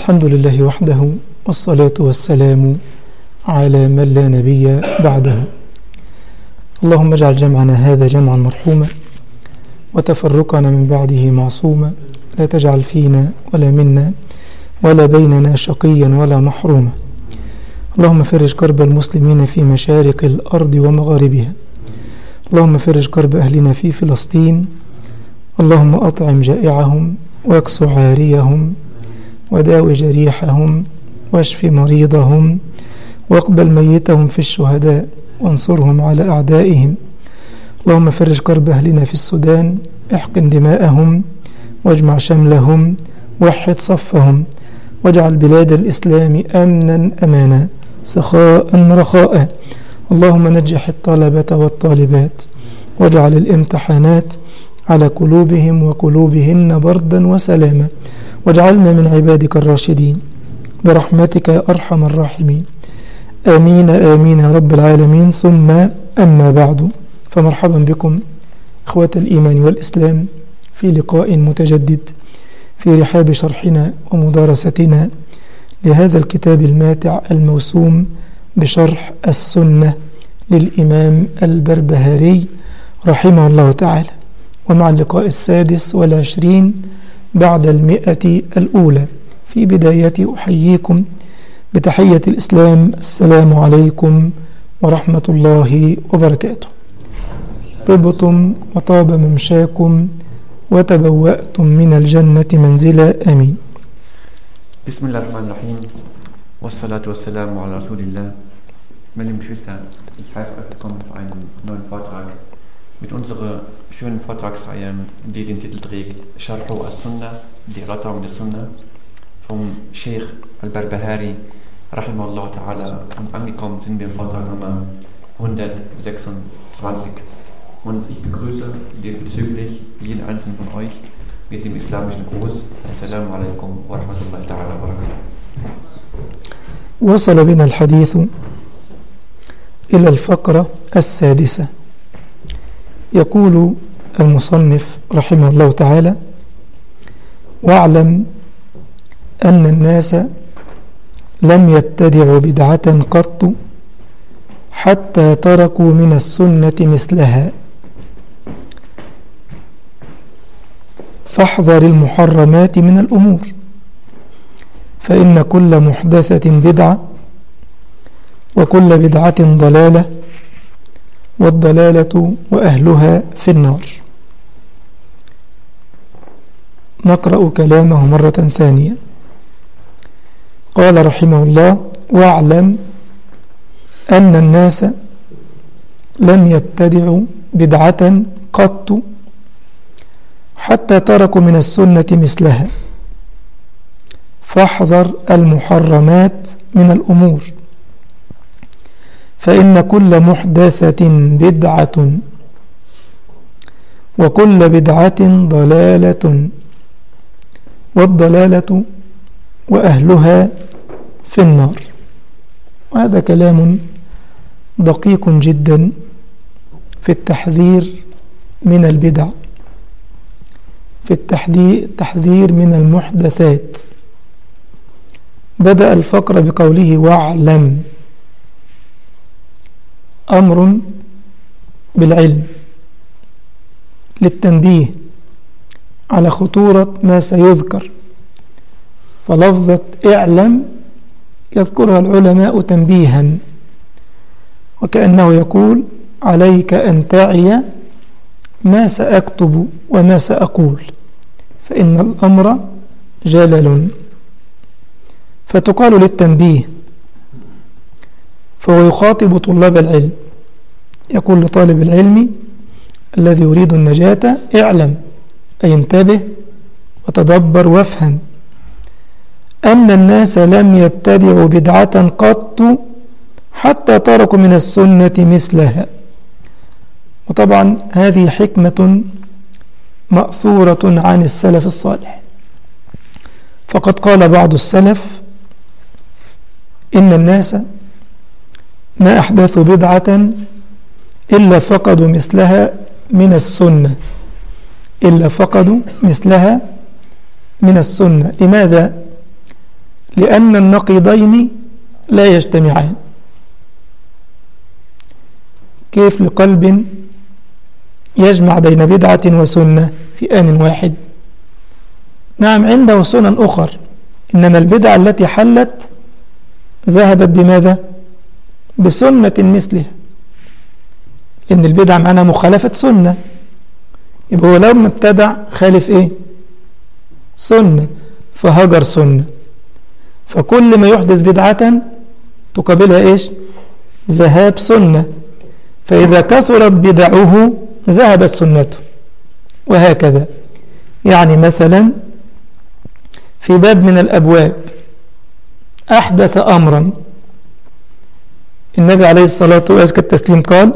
الحمد لله وحده والصلاة والسلام على من لا نبي بعده اللهم اجعل جمعنا هذا جمعا مرحوما وتفرقنا من بعده معصوما لا تجعل فينا ولا منا ولا بيننا شقيا ولا محروما اللهم فرج كرب المسلمين في مشارق الأرض ومغاربها اللهم فرج كرب أهلنا في فلسطين اللهم أطعم جائعهم واكس عاريهم وداو جريحهم واشف مريضهم واقبل ميتهم في الشهداء وانصرهم على أعدائهم اللهم فرج كرب أهلنا في السودان احقن دماءهم واجمع شملهم وحد صفهم واجعل بلاد الإسلام أمنا أمانا سخاء رخاء اللهم نجح الطلبة والطالبات واجعل الامتحانات على قلوبهم وقلوبهن بردا وسلاما واجعلنا من عبادك الراشدين برحمتك يا أرحم الراحمين آمين آمين يا رب العالمين ثم أما بعد فمرحبا بكم إخوة الإيمان والإسلام في لقاء متجدد في رحاب شرحنا ومدارستنا لهذا الكتاب الماتع الموسوم بشرح السنة للإمام البربهاري رحمه الله تعالى ومع اللقاء السادس والعشرين بعد المئة الأولى في بداية أحييكم بتحية الإسلام السلام عليكم ورحمة الله وبركاته طبتم وطاب ممشاكم وتبوأتم من الجنة منزلا آمين بسم الله الرحمن الرحيم والصلاة والسلام على رسول الله Meine lieben Geschwister, ich heiße euch willkommen zu einem neuen Vortrag mit unserer schönen Vortragsreihe, die den Titel trägt Sharhu as-Sunnah, die Erläuterung der Sunnah vom Sheikh al-Barbahari rahimahullah ta'ala und angekommen sind wir im Vortrag Nummer 126 und ich begrüße diesbezüglich jeden einzelnen von euch mit dem islamischen Gruß Assalamu alaikum wa rahmatullahi ta'ala wa barakatuh وصل بنا الحديث إلى الفقرة السادسة يقول المصنف رحمه الله تعالى واعلم أن الناس لم يبتدعوا بدعة قط حتى تركوا من السنة مثلها فاحذر المحرمات من الأمور فإن كل محدثة بدعة وكل بدعة ضلالة والضلالة وأهلها في النار نقرأ كلامه مرة ثانية قال رحمه الله واعلم أن الناس لم يبتدعوا بدعة قط حتى تركوا من السنة مثلها فاحذر المحرمات من الأمور فإن كل محدثة بدعة وكل بدعة ضلالة والضلالة وأهلها في النار وهذا كلام دقيق جدا في التحذير من البدع في التحذير من المحدثات بدأ الفقر بقوله واعلم أمر بالعلم للتنبيه على خطورة ما سيذكر فلفظة اعلم يذكرها العلماء تنبيها وكأنه يقول عليك أن تعي ما سأكتب وما سأقول فإن الأمر جلل فتقال للتنبيه فهو يخاطب طلاب العلم يقول لطالب العلم الذي يريد النجاة اعلم أي انتبه وتدبر وافهم أن الناس لم يبتدعوا بدعة قط حتى تركوا من السنة مثلها وطبعا هذه حكمة مأثورة عن السلف الصالح فقد قال بعض السلف إن الناس ما أحدثوا بدعة إلا فقدوا مثلها من السنة إلا فقدوا مثلها من السنة لماذا؟ لأن النقيضين لا يجتمعان كيف لقلب يجمع بين بدعة وسنة في آن واحد نعم عنده سنن أخر إنما البدعة التي حلت ذهبت بماذا بسنة مثلها إن البدعة معناها مخالفة سنة يبقى هو لو ابتدع خالف إيه سنة فهجر سنة فكل ما يحدث بدعة تقابلها إيش ذهاب سنة فإذا كثرت بدعه ذهبت سنته وهكذا يعني مثلا في باب من الأبواب أحدث أمرا النبي عليه الصلاة وأزكى التسليم قال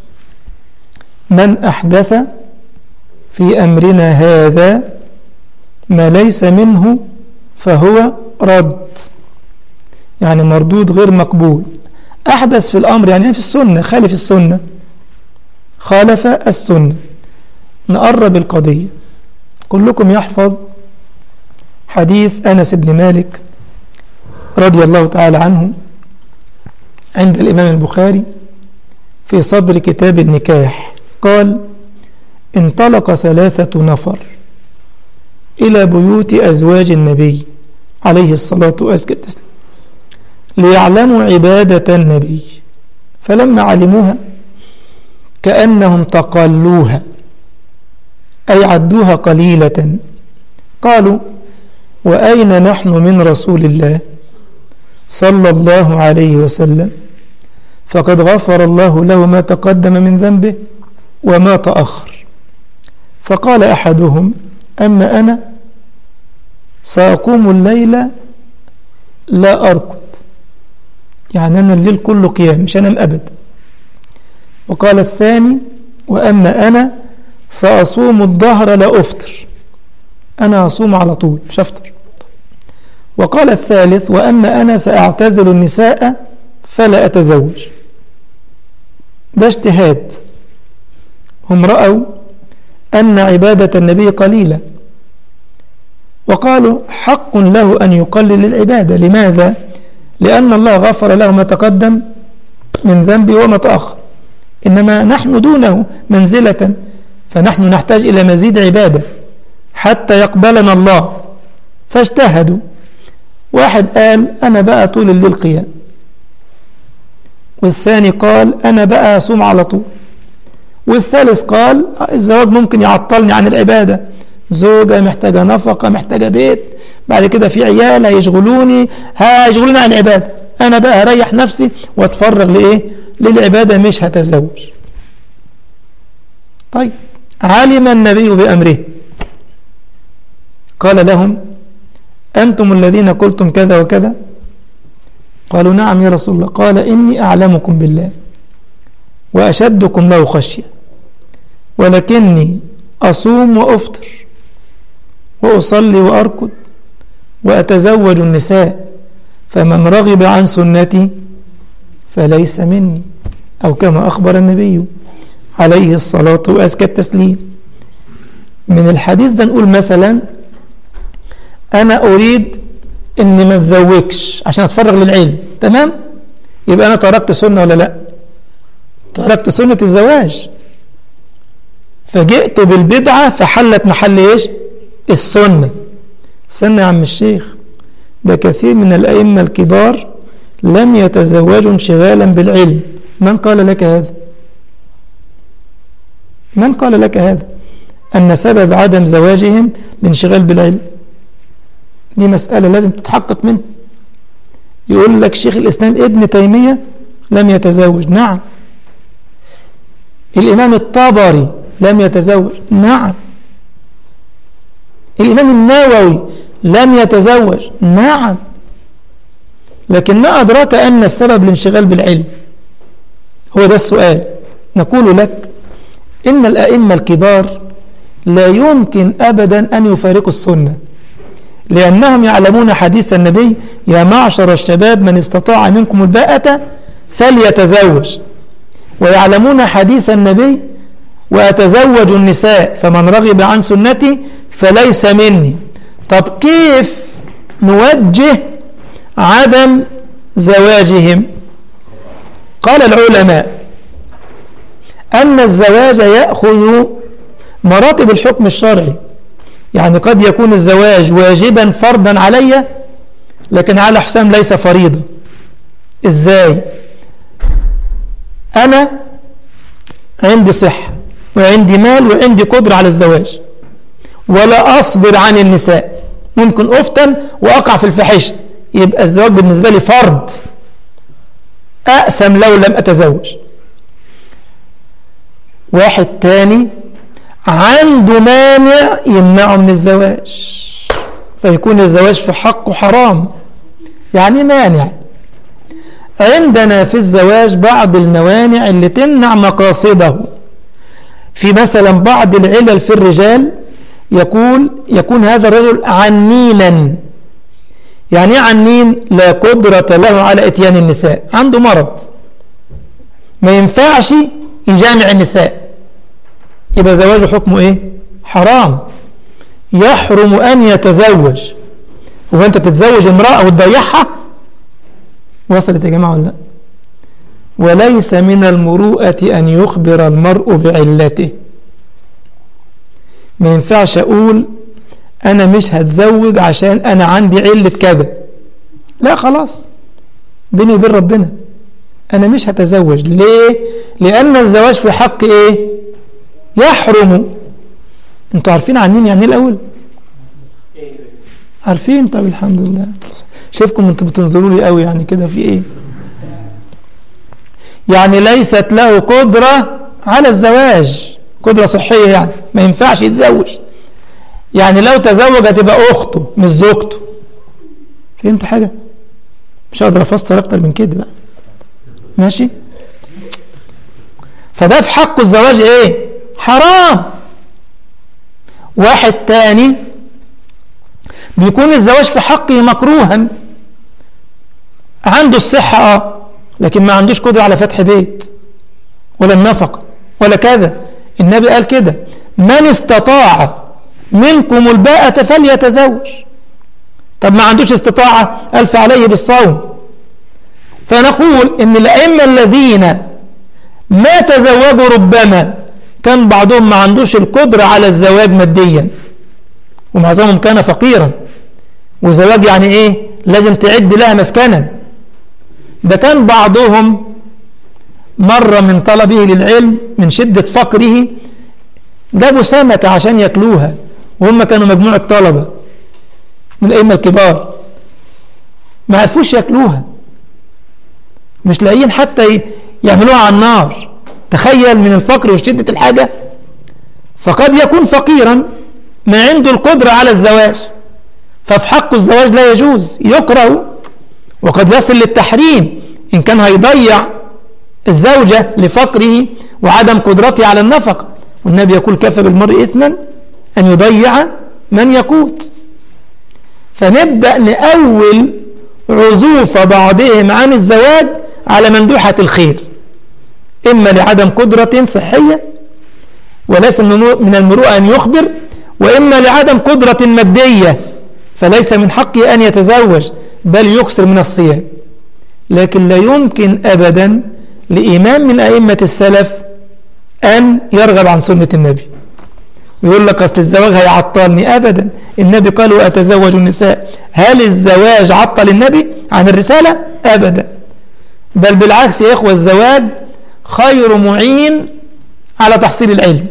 من أحدث في أمرنا هذا ما ليس منه فهو رد يعني مردود غير مقبول أحدث في الأمر يعني في السنة خالف السنة خالف السنة نقرب القضية كلكم يحفظ حديث أنس بن مالك رضي الله تعالى عنه عند الإمام البخاري في صدر كتاب النكاح قال انطلق ثلاثة نفر إلى بيوت أزواج النبي عليه الصلاة والسلام ليعلموا عبادة النبي فلما علموها كأنهم تقلوها أي عدوها قليلة قالوا وأين نحن من رسول الله صلى الله عليه وسلم فقد غفر الله له ما تقدم من ذنبه وما تأخر فقال أحدهم أما أنا سأقوم الليل لا أركض يعني أنا الليل كله قيام مش أنام أبدا وقال الثاني وأما أنا سأصوم الظهر لا أفطر أنا أصوم على طول مش أفطر وقال الثالث وأما أنا سأعتزل النساء فلا أتزوج ده اجتهاد هم رأوا أن عبادة النبي قليلة وقالوا حق له أن يقلل العبادة لماذا؟ لأن الله غفر له ما تقدم من ذنبه وما تأخر إنما نحن دونه منزلة فنحن نحتاج إلى مزيد عبادة حتى يقبلنا الله فاجتهدوا واحد قال أنا بقى طول الليل قيام والثاني قال أنا بقى أصوم على طول والثالث قال الزواج ممكن يعطلني عن العبادة زوجة محتاجة نفقة محتاجة بيت بعد كده في عيال هيشغلوني هيشغلوني عن العبادة أنا بقى هريح نفسي واتفرغ لإيه للعبادة مش هتزوج طيب علم النبي بأمره قال لهم أنتم الذين قلتم كذا وكذا قالوا نعم يا رسول الله قال إني أعلمكم بالله وأشدكم له خشية ولكني أصوم وأفطر وأصلي وأركض وأتزوج النساء فمن رغب عن سنتي فليس مني أو كما أخبر النبي عليه الصلاة وأزكى التسليم من الحديث ده نقول مثلا أنا أريد إني ما أتزوجش عشان أتفرغ للعلم تمام يبقى أنا تركت سنة ولا لا تركت سنة الزواج فجئت بالبدعة فحلت محل إيش السنة استنى يا عم الشيخ ده كثير من الأئمة الكبار لم يتزوجوا انشغالا بالعلم من قال لك هذا من قال لك هذا أن سبب عدم زواجهم الانشغال بالعلم دي مسألة لازم تتحقق منها يقول لك شيخ الإسلام ابن تيمية لم يتزوج نعم الإمام الطبري لم يتزوج نعم الإمام النووي لم يتزوج نعم لكن ما أدراك أن السبب الانشغال بالعلم هو ده السؤال نقول لك إن الأئمة الكبار لا يمكن أبدا أن يفارقوا السنة لأنهم يعلمون حديث النبي يا معشر الشباب من استطاع منكم الباءة فليتزوج ويعلمون حديث النبي وأتزوج النساء فمن رغب عن سنتي فليس مني طب كيف نوجه عدم زواجهم قال العلماء أن الزواج يأخذ مراتب الحكم الشرعي يعني قد يكون الزواج واجبا فرضا علي لكن على حسام ليس فريضة ازاي أنا عندي صحة وعندي مال وعندي قدرة على الزواج ولا أصبر عن النساء ممكن أفتن وأقع في الفحش يبقى الزواج بالنسبة لي فرض أأسم لو لم أتزوج واحد تاني عنده مانع يمنعه من الزواج فيكون الزواج في حقه حرام يعني مانع عندنا في الزواج بعض الموانع اللي تمنع مقاصده في مثلا بعض العلل في الرجال يقول يكون هذا الرجل عنينا يعني ايه عنين لا قدرة له على اتيان النساء عنده مرض ما ينفعش يجامع النساء يبقى زواجه حكمه ايه حرام يحرم ان يتزوج هو انت تتزوج امرأة وتضيعها وصلت يا جماعة ولا لا وليس من المروءة أن يخبر المرء بعلته ما ينفعش أقول أنا مش هتزوج عشان أنا عندي علة كذا لا خلاص بيني وبين ربنا أنا مش هتزوج ليه؟ لأن الزواج في حق إيه؟ يحرم أنتوا عارفين عنين يعني إيه الأول؟ عارفين طب الحمد لله شايفكم انتوا بتنظروا لي قوي يعني كده في ايه يعني ليست له قدرة على الزواج قدرة صحية يعني ما ينفعش يتزوج يعني لو تزوج هتبقى أخته مش زوجته فهمت حاجة مش هقدر أفسر أكتر من كده بقى ماشي فده في حقه الزواج إيه حرام واحد تاني بيكون الزواج في حقه مكروها عنده الصحة اه لكن ما عندوش قدرة على فتح بيت ولا النفقة ولا كذا النبي قال كده من استطاع منكم الباءة فليتزوج طب ما عندوش استطاعة قال فعليه بالصوم فنقول ان الأئمة الذين ما تزوجوا ربما كان بعضهم ما عندوش القدرة على الزواج ماديا ومعظمهم كان فقيرا وزواج يعني ايه لازم تعد لها مسكنا ده كان بعضهم مر من طلبه للعلم من شدة فقره جابوا سمكة عشان ياكلوها وهم كانوا مجموعة طلبة من الأئمة الكبار ما عرفوش ياكلوها مش لاقيين حتى يعملوها على النار تخيل من الفقر وشدة الحاجة فقد يكون فقيرا ما عنده القدرة على الزواج ففي حقه الزواج لا يجوز يكره وقد يصل للتحريم إن كان هيضيع الزوجة لفقره وعدم قدرته على النفقة والنبي يقول كفى بالمرء إثما أن يضيع من يقوت فنبدأ نأول عزوف بعضهم عن الزواج على مندوحة الخير إما لعدم قدرة صحية وليس من المروءة أن يخبر وإما لعدم قدرة مادية فليس من حقه أن يتزوج بل يكثر من الصيام لكن لا يمكن أبدا لإمام من أئمة السلف أن يرغب عن سنة النبي يقول لك أصل الزواج هيعطلني أبدا النبي قال وأتزوج النساء هل الزواج عطل النبي عن الرسالة أبدا بل بالعكس يا إخوة الزواج خير معين على تحصيل العلم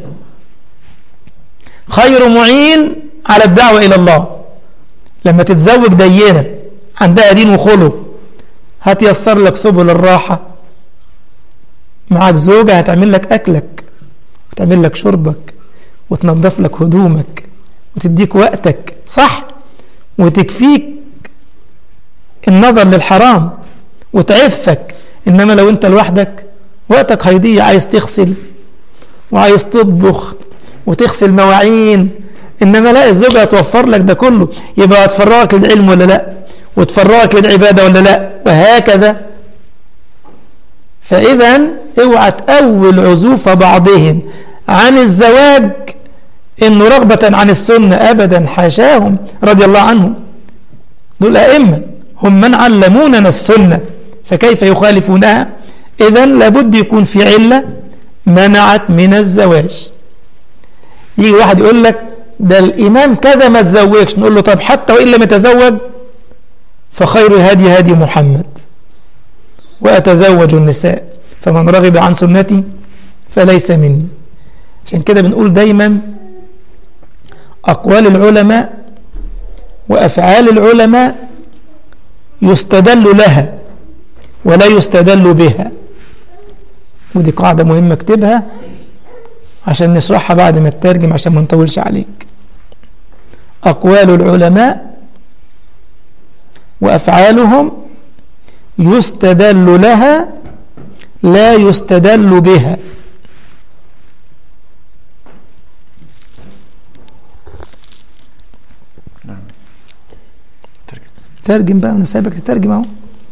خير معين على الدعوة إلى الله لما تتزوج دينة عندها دين وخلق هتيسر لك سبل الراحة معك زوجة هتعمل لك أكلك وتعمل لك شربك وتنظف لك هدومك وتديك وقتك صح وتكفيك النظر للحرام وتعفك إنما لو أنت لوحدك وقتك هيضيع عايز تغسل وعايز تطبخ وتغسل مواعين إنما لا الزوجة هتوفر لك ده كله يبقى هتفرغك للعلم ولا لا وتفرغك للعبادة ولا لا وهكذا فإذا اوعى تأول عزوف بعضهم عن الزواج إنه رغبة عن السنة أبدا حاشاهم رضي الله عنهم دول أئمة هم من علموننا السنة فكيف يخالفونها إذا لابد يكون في علة منعت من الزواج يجي واحد يقول لك ده الإمام كذا ما تزوجش نقول له طب حتى وإن لم يتزوج فخير هدي هدي محمد وأتزوج النساء فمن رغب عن سنتي فليس مني عشان كده بنقول دايما أقوال العلماء وأفعال العلماء يستدل لها ولا يستدل بها ودي قاعدة مهمة اكتبها عشان نشرحها بعد ما تترجم عشان ما نطولش عليك أقوال العلماء وأفعالهم يستدل لها لا يستدل بها نعم ترجم. ترجم بقى أنا سايبك تترجم أهو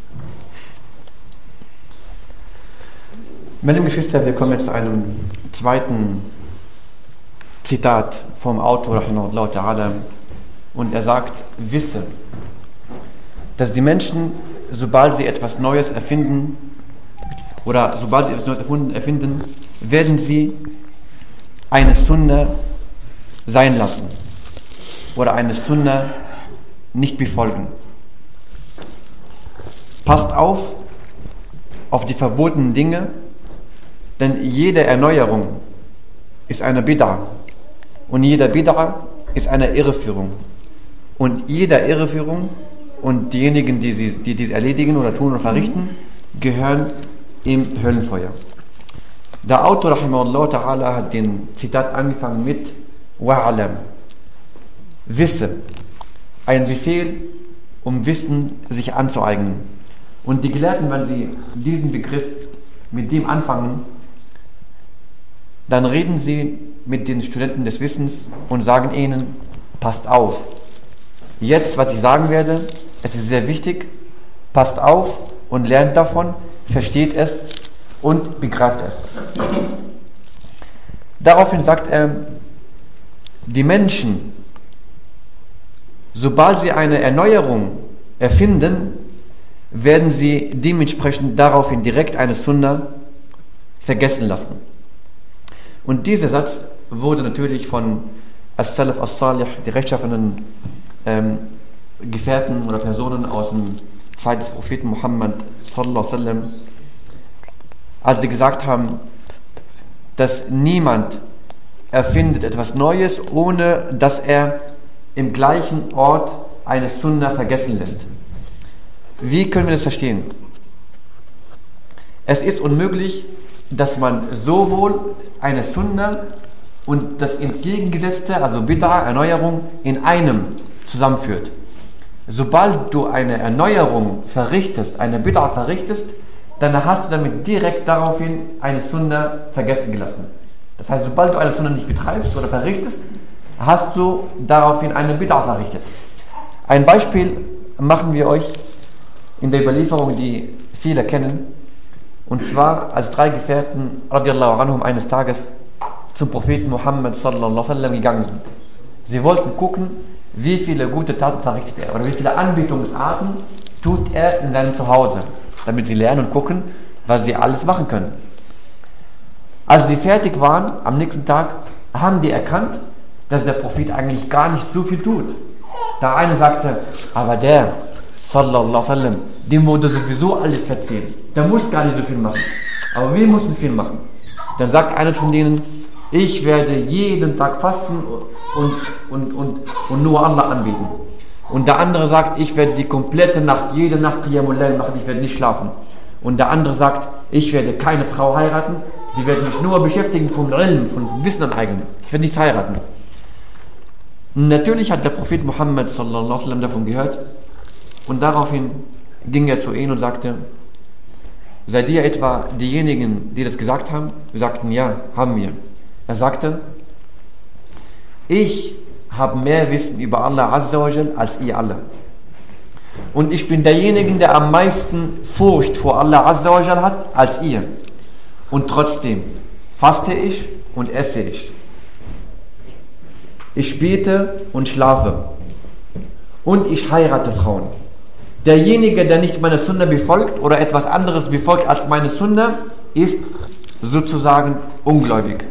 Meine Geschwister, wir kommen jetzt zu einem zweiten Zitat vom Autor Rahimahullah Ta'ala und er sagt, wisse, dass die Menschen, sobald sie etwas Neues erfinden oder sobald sie etwas Neues erfunden, erfinden, werden sie eine Sunna sein lassen oder eine Sunna nicht befolgen. Passt auf auf die verbotenen Dinge, denn jede Erneuerung ist eine Bid'a und jeder Bid'a ist eine Irreführung. Und jeder Irreführung und diejenigen, die, sie, die dies erledigen oder tun oder verrichten, gehören im Höllenfeuer. Der Autor Rahimahullah Ta'ala hat den Zitat angefangen mit Wa'alam. Wisse. Ein Befehl, um Wissen sich anzueignen. Und die Gelehrten, wenn sie diesen Begriff mit dem anfangen, dann reden sie mit den Studenten des Wissens und sagen ihnen, passt auf. Jetzt, was ich sagen werde, es ist sehr wichtig, passt auf und lernt davon, versteht es und begreift es. Daraufhin sagt er, die Menschen, sobald sie eine Erneuerung erfinden, werden sie dementsprechend daraufhin direkt eine Sunna vergessen lassen. Und dieser Satz wurde natürlich von As-Salaf As-Salih, die rechtschaffenen ähm, Gefährten oder Personen aus der Zeit des Propheten Muhammad sallallahu alaihi wasallam, als sie gesagt haben, dass niemand erfindet etwas Neues, ohne dass er im gleichen Ort eine Sunna vergessen lässt. Wie können wir das verstehen? Es ist unmöglich, dass man sowohl eine Sunna und das Entgegengesetzte, also Bid'a, Erneuerung, in einem zusammenführt. Sobald du eine Erneuerung verrichtest, eine Bid'a verrichtest, dann hast du damit direkt daraufhin eine Sunna vergessen gelassen. Das heißt, sobald du eine Sunna nicht betreibst oder verrichtest, hast du daraufhin eine Bid'a verrichtet. Ein Beispiel machen wir euch in der Überlieferung, die viele kennen. Und zwar, als drei Gefährten radiallahu anhum eines Tages zum Propheten Muhammad sallallahu alaihi wasallam gegangen sind. Sie wollten gucken, wie viele gute Taten verrichtet er oder wie viele Anbetungsarten tut er in seinem Zuhause, damit sie lernen und gucken, was sie alles machen können. Als sie fertig waren, am nächsten Tag, haben die erkannt, dass der Prophet eigentlich gar nicht so viel tut. Der eine sagte, aber der, sallallahu alaihi wasallam, dem wurde sowieso alles verzählt. Der muss gar nicht so viel machen. Aber wir müssen viel machen. Dann sagt einer von denen, ich werde jeden Tag fasten und, und, und, und nur Allah anbeten. Und der andere sagt, ich werde die komplette Nacht, jede Nacht Qiyamul Layl machen, ich werde nicht schlafen. Und der andere sagt, ich werde keine Frau heiraten, die werde mich nur beschäftigen vom Ilm, von Wissen aneignen. Ich werde nichts heiraten. Natürlich hat der Prophet Muhammad sallallahu alaihi wasallam davon gehört und daraufhin ging er zu ihnen und sagte, seid ihr etwa diejenigen, die das gesagt haben? Wir sagten, ja, haben wir. Er sagte, ich habe mehr Wissen über Allah Azza wa Jal als ihr alle. Und ich bin derjenige, der am meisten Furcht vor Allah Azza wa Jal hat als ihr. Und trotzdem faste ich und esse ich. Ich bete und schlafe. Und ich heirate Frauen. derjenige, der nicht meine Sunna befolgt oder etwas anderes befolgt als meine Sunna, ist sozusagen ungläubig.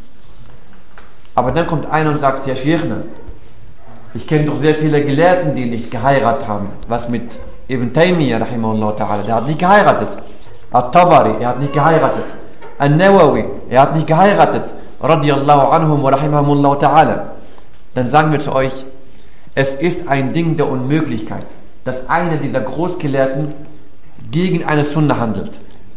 Aber dann kommt einer und sagt, Herr Schirchner, ich kenne doch sehr viele Gelehrten, die nicht geheiratet haben. Was mit Ibn Taymiyyah, rahimahullah ta'ala, der hat nicht geheiratet. At-Tabari, er hat nicht geheiratet. An-Nawawi, er hat nicht geheiratet. Radiallahu anhum wa rahimahumullah ta'ala. Dann sagen wir zu euch, es ist ein Ding der Unmöglichkeit, dass einer dieser Großgelehrten gegen eine Sunna handelt.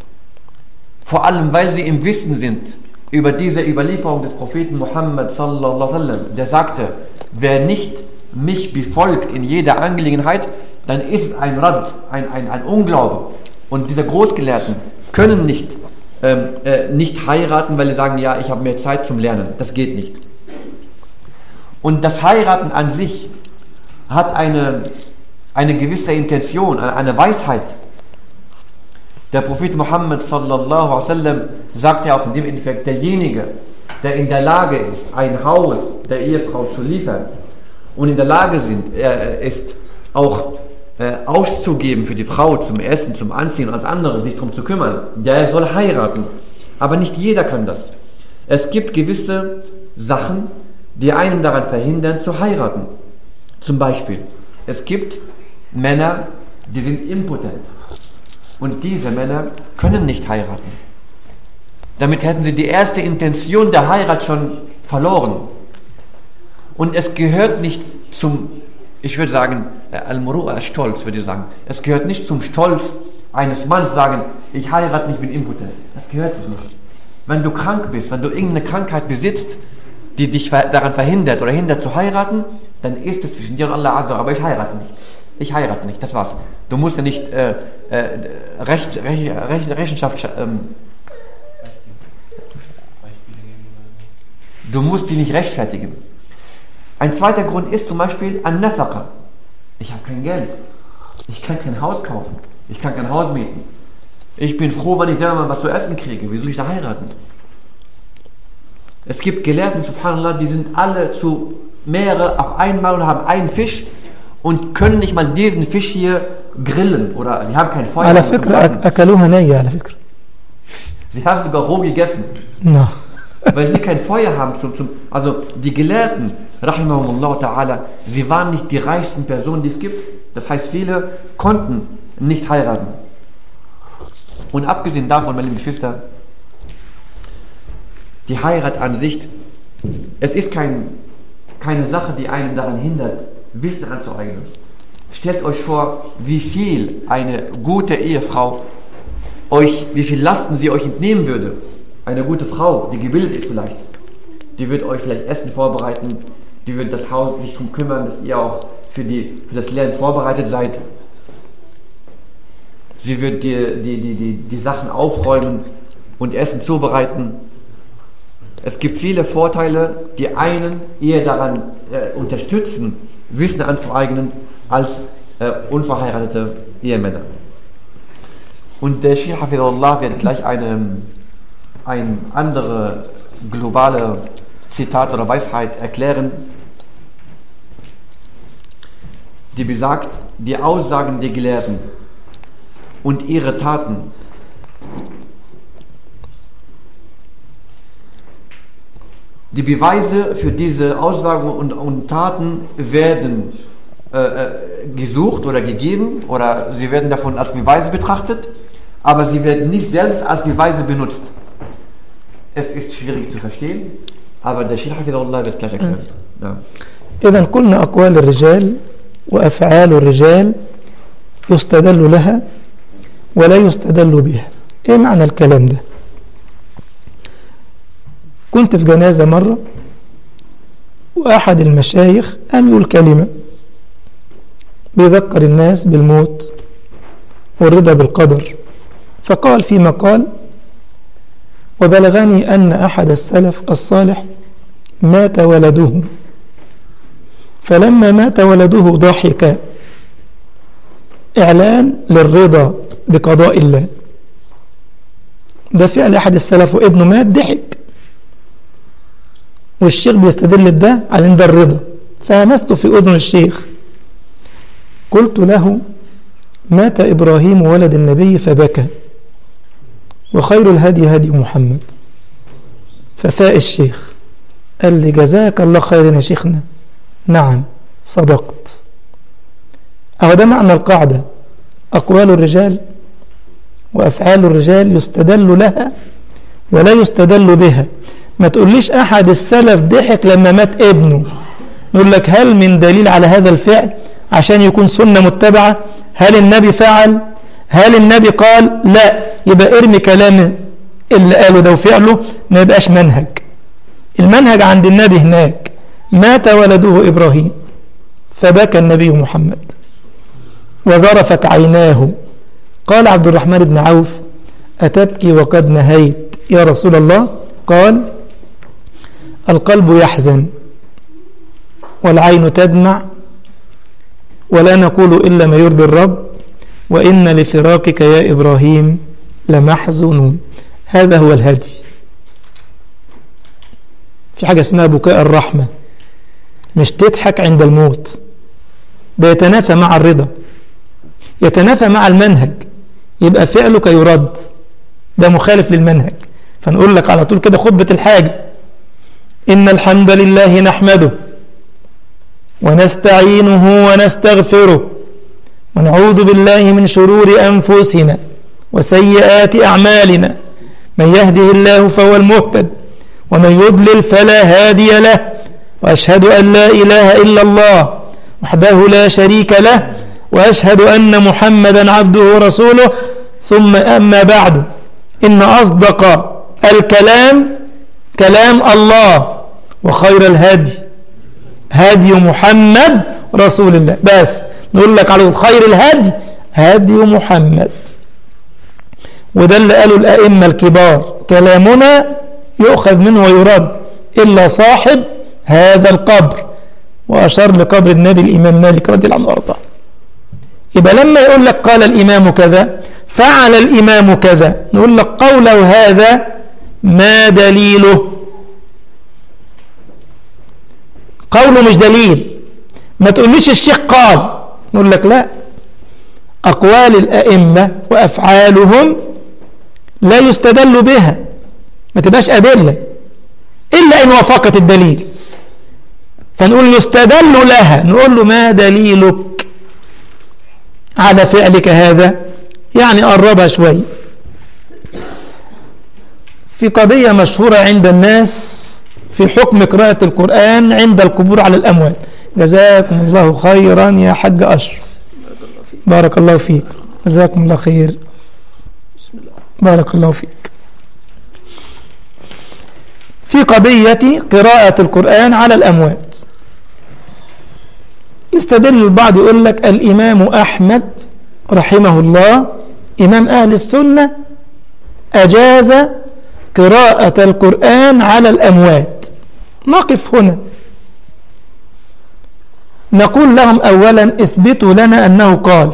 Vor allem, weil sie im Wissen sind über diese Überlieferung des Propheten Muhammad sallallahu alaihi wasallam, der sagte, wer nicht mich befolgt in jeder Angelegenheit, dann ist es ein Rad, ein, ein, ein Unglaube. Und diese Großgelehrten können nicht, ähm, äh, nicht heiraten, weil sie sagen, ja, ich habe mehr Zeit zum Lernen. Das geht nicht. Und das Heiraten an sich hat eine, eine gewisse Intention, eine Weisheit. Der Prophet Muhammad sallallahu alaihi wasallam sagt ja auch in dem Endeffekt, derjenige, der in der Lage ist, ein Haus der Ehefrau zu liefern und in der Lage sind, er ist auch äh, auszugeben für die Frau zum Essen, zum Anziehen und als andere sich darum zu kümmern, der soll heiraten. Aber nicht jeder kann das. Es gibt gewisse Sachen, die einen daran verhindern zu heiraten. Zum Beispiel, es gibt Männer, die sind impotent. Und diese Männer können nicht heiraten. Damit hätten sie die erste Intention der Heirat schon verloren. Und es gehört nicht zum, ich würde sagen, äh, Al-Muru'a, Stolz, würde ich sagen. Es gehört nicht zum Stolz eines Mannes sagen, ich heirate nicht, bin impotent. Das gehört sich nicht. Wenn du krank bist, wenn du irgendeine Krankheit besitzt, die dich daran verhindert oder hindert zu heiraten, dann ist es zwischen dir und Allah Azza, aber ich heirate nicht. Ich heirate nicht, das war's. Du musst ja nicht äh, äh, Recht, Rech, Rech, Rechenschaft ähm, Du musst die nicht rechtfertigen. Ein zweiter Grund ist zum Beispiel an Nafaka. Ich habe kein Geld. Ich kann kein Haus kaufen. Ich kann kein Haus mieten. Ich bin froh, wenn ich selber mal was zu essen kriege. Wie soll ich da heiraten? Es gibt Gelehrten, subhanallah, die sind alle zu mehrere auf einmal und haben einen Fisch und können nicht mal diesen Fisch hier grillen oder sie haben kein Feuer. على فكرة أكلوها نية على فكرة. Sie haben sogar roh gegessen. No. weil sie kein Feuer haben. Zum, zum, also die Gelehrten, rahimahumullah ta'ala, sie waren nicht die reichsten Personen, die es gibt. Das heißt, viele konnten nicht heiraten. Und abgesehen davon, meine lieben Geschwister, die Heirat an sich, es ist kein, keine Sache, die einen daran hindert, Wissen anzueignen. Stellt euch vor, wie viel eine gute Ehefrau euch, wie viel Lasten sie euch entnehmen würde. Eine gute Frau, die gebildet ist vielleicht, die wird euch vielleicht Essen vorbereiten, die wird das Haus sich darum kümmern, dass ihr auch für, die, für das Lernen vorbereitet seid. Sie wird die, die, die, die, die Sachen aufräumen und Essen zubereiten. Es gibt viele Vorteile, die einen eher daran äh, unterstützen, Wissen anzueignen, als äh, unverheiratete Ehemänner. Und der Sheikh Hafidullah wird gleich eine, ein andere globale Zitat oder Weisheit erklären, die besagt, die Aussagen der Gelehrten und ihre Taten Die Beweise für diese Aussagen und, und Taten werden äh, äh, gesucht oder gegeben oder sie werden davon als Beweise betrachtet, aber sie werden nicht selbst als Beweise benutzt. Es ist schwierig zu verstehen, aber der Sheikh Hafidullah wird gleich erklären. Ja. إذا قلنا أقوال الرجال وأفعال الرجال يستدل لها ولا يستدل بها إيه معنى الكلام ده كنت في جنازة مرة وأحد المشايخ قام يقول كلمة بيذكر الناس بالموت والرضا بالقدر فقال في مقال وبلغني أن أحد السلف الصالح مات ولده فلما مات ولده ضحك إعلان للرضا بقضاء الله ده فعل أحد السلف وابنه مات ضحك والشيخ بيستدل بده على ان ده الرضا فهمست في أذن الشيخ قلت له مات إبراهيم ولد النبي فبكى وخير الهدي هدي محمد ففاء الشيخ قال لي جزاك الله خيرا يا شيخنا نعم صدقت أهو ده معنى القاعدة أقوال الرجال وأفعال الرجال يستدل لها ولا يستدل بها ما تقوليش أحد السلف ضحك لما مات ابنه نقول لك هل من دليل على هذا الفعل عشان يكون سنة متبعة هل النبي فعل هل النبي قال لا يبقى ارمي كلام اللي قاله ده وفعله ما يبقاش منهج المنهج عند النبي هناك مات ولده إبراهيم فبكى النبي محمد وذرفت عيناه قال عبد الرحمن بن عوف أتبكي وقد نهيت يا رسول الله قال القلب يحزن والعين تدمع ولا نقول إلا ما يرضي الرب وإن لفراقك يا إبراهيم لمحزونون هذا هو الهدي في حاجة اسمها بكاء الرحمة مش تضحك عند الموت ده يتنافى مع الرضا يتنافى مع المنهج يبقى فعلك يرد ده مخالف للمنهج فنقول لك على طول كده خطبة الحاجة إن الحمد لله نحمده ونستعينه ونستغفره ونعوذ بالله من شرور أنفسنا وسيئات أعمالنا من يهده الله فهو المهتد ومن يضلل فلا هادي له وأشهد أن لا إله إلا الله وحده لا شريك له وأشهد أن محمدا عبده ورسوله ثم أما بعد إن أصدق الكلام كلام الله وخير الهدي هدي محمد رسول الله بس نقول لك عليه خير الهدي هدي محمد وده اللي قاله الأئمة الكبار كلامنا يؤخذ منه ويرد إلا صاحب هذا القبر وأشار لقبر النبي الإمام مالك رضي الله عنه وارضاه يبقى لما يقول لك قال الإمام كذا فعل الإمام كذا نقول لك قوله هذا ما دليله قوله مش دليل ما تقوليش الشيخ قال نقول لك لا أقوال الأئمة وأفعالهم لا يستدل بها ما تبقاش أدلة إلا إن وافقت الدليل فنقول يستدل لها نقول له ما دليلك على فعلك هذا يعني قربها شوي في قضية مشهورة عند الناس في حكم قراءة القرآن عند القبور على الأموات جزاكم الله خيرا يا حاج أشرف بارك الله فيك جزاكم الله خير بارك الله فيك في قضية قراءة القرآن على الأموات يستدل البعض يقول لك الإمام أحمد رحمه الله إمام أهل السنة أجاز قراءة القرآن على الأموات نقف هنا نقول لهم أولا اثبتوا لنا أنه قال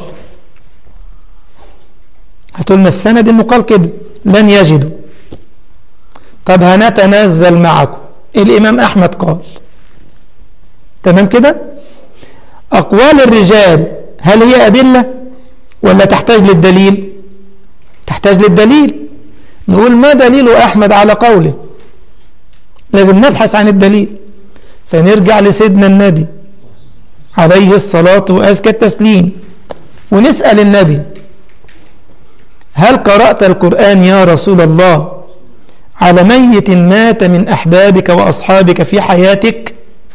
هتقول ما السند انه قال كده لن يجدوا طب هنتنزل معكم الإمام أحمد قال تمام كده أقوال الرجال هل هي أدلة ولا تحتاج للدليل تحتاج للدليل نقول ما دليل أحمد على قوله لازم نبحث عن الدليل فنرجع لسيدنا النبي عليه الصلاة وأزكى التسليم ونسأل النبي هل قرأت القرآن يا رسول الله على ميت مات من أحبابك وأصحابك في حياتك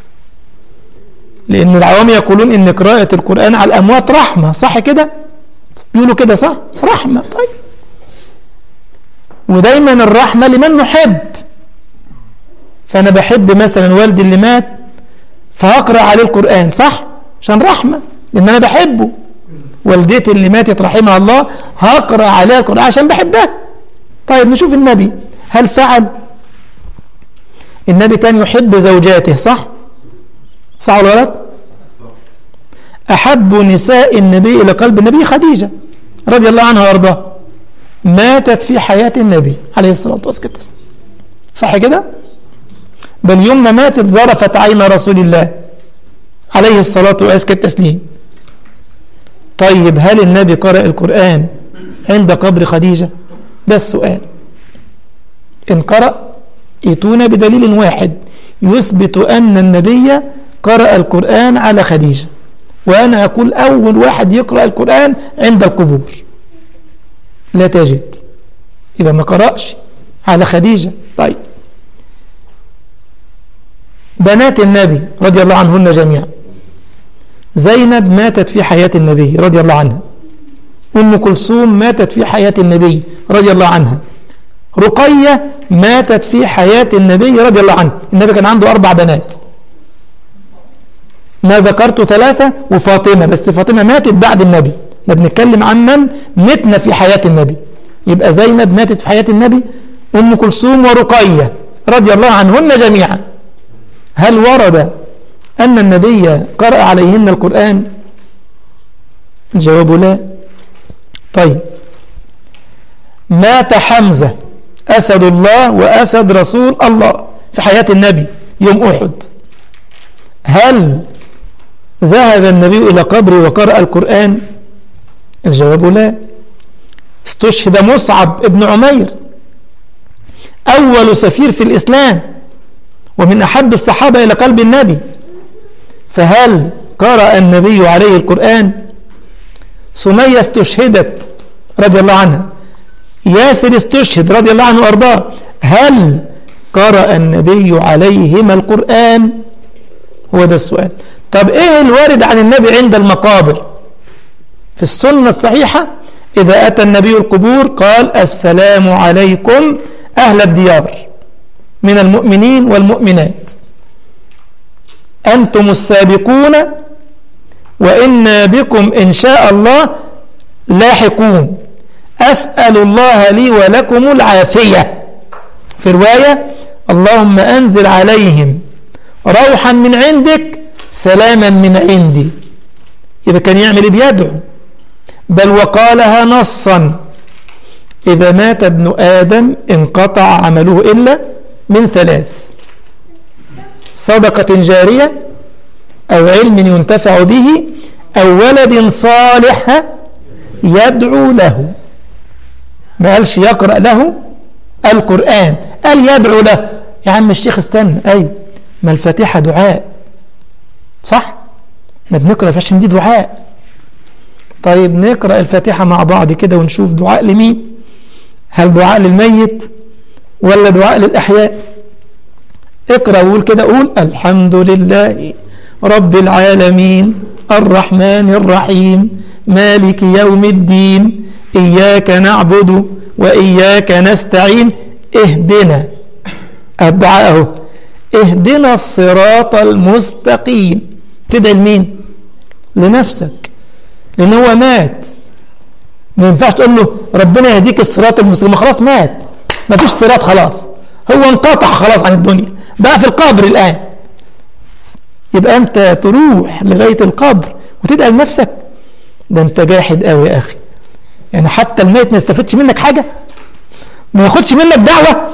لأن العوام يقولون إن قراءة القرآن على الأموات رحمة صح كده يقولوا كده صح رحمة طيب ودايما الرحمة لمن نحب فأنا بحب مثلا والدي اللي مات فهقرأ عليه القرآن صح عشان رحمة لأن أنا بحبه والدتي اللي ماتت رحمها الله هقرأ عليها القرآن عشان بحبها طيب نشوف النبي هل فعل النبي كان يحب زوجاته صح صح ولا غلط أحب نساء النبي إلى قلب النبي خديجة رضي الله عنها وارضاها ماتت في حياة النبي عليه الصلاة والسلام صح كده بل يوم ما ماتت ظرفت عين رسول الله عليه الصلاة والسلام التسليم طيب هل النبي قرأ القرآن عند قبر خديجة ده السؤال إن قرأ ائتونا بدليل واحد يثبت أن النبي قرأ القرآن على خديجة وأنا أقول أول واحد يقرأ القرآن عند القبور لا تجد إذا ما قرأش على خديجة طيب بنات النبي رضي الله عنهن جميعا زينب ماتت في حياة النبي رضي الله عنها أم كلثوم ماتت في حياة النبي رضي الله عنها رقية ماتت في حياة النبي رضي الله عنه النبي كان عنده أربع بنات ما ذكرت ثلاثة وفاطمة بس فاطمة ماتت بعد النبي احنا بنتكلم عن من متنا في حياة النبي يبقى زينب ماتت في حياة النبي أم كلثوم ورقية رضي الله عنهن جميعا هل ورد أن النبي قرأ عليهن القرآن الجواب لا طيب مات حمزة أسد الله وأسد رسول الله في حياة النبي يوم أحد هل ذهب النبي إلى قبره وقرأ القرآن الجواب لا استشهد مصعب ابن عمير أول سفير في الإسلام ومن أحب الصحابة إلى قلب النبي فهل قرأ النبي عليه القرآن سمية استشهدت رضي الله عنها ياسر استشهد رضي الله عنه وأرضاه هل قرأ النبي عليهما القرآن هو ده السؤال طب ايه الوارد عن النبي عند المقابر في السنة الصحيحة إذا أتى النبي القبور قال السلام عليكم أهل الديار من المؤمنين والمؤمنات أنتم السابقون وإنا بكم إن شاء الله لاحقون أسأل الله لي ولكم العافية في رواية اللهم أنزل عليهم روحا من عندك سلاما من عندي يبقى كان يعمل بيدعو بل وقالها نصا إذا مات ابن آدم انقطع عمله إلا من ثلاث صدقة جارية أو علم ينتفع به أو ولد صالح يدعو له ما قالش يقرأ له القرآن قال يدعو له يا عم الشيخ استنى أي ما الفاتحة دعاء صح احنا بنقرأ فعشان دي دعاء طيب نقرأ الفاتحة مع بعض كده ونشوف دعاء لمين هل دعاء للميت ولا دعاء للأحياء اقرأ وقول كده قول الحمد لله رب العالمين الرحمن الرحيم مالك يوم الدين إياك نعبد وإياك نستعين اهدنا الدعاء اهو اهدنا الصراط المستقيم تدعي لمين لنفسك لأن هو مات ما ينفعش تقول له ربنا يهديك الصراط المستقيم خلاص مات ما فيش صراط خلاص هو انقطع خلاص عن الدنيا بقى في القبر الآن يبقى أنت تروح لغاية القبر وتدعي لنفسك ده أنت جاحد قوي يا أخي يعني حتى الميت ما يستفدش منك حاجة ما ياخدش منك دعوة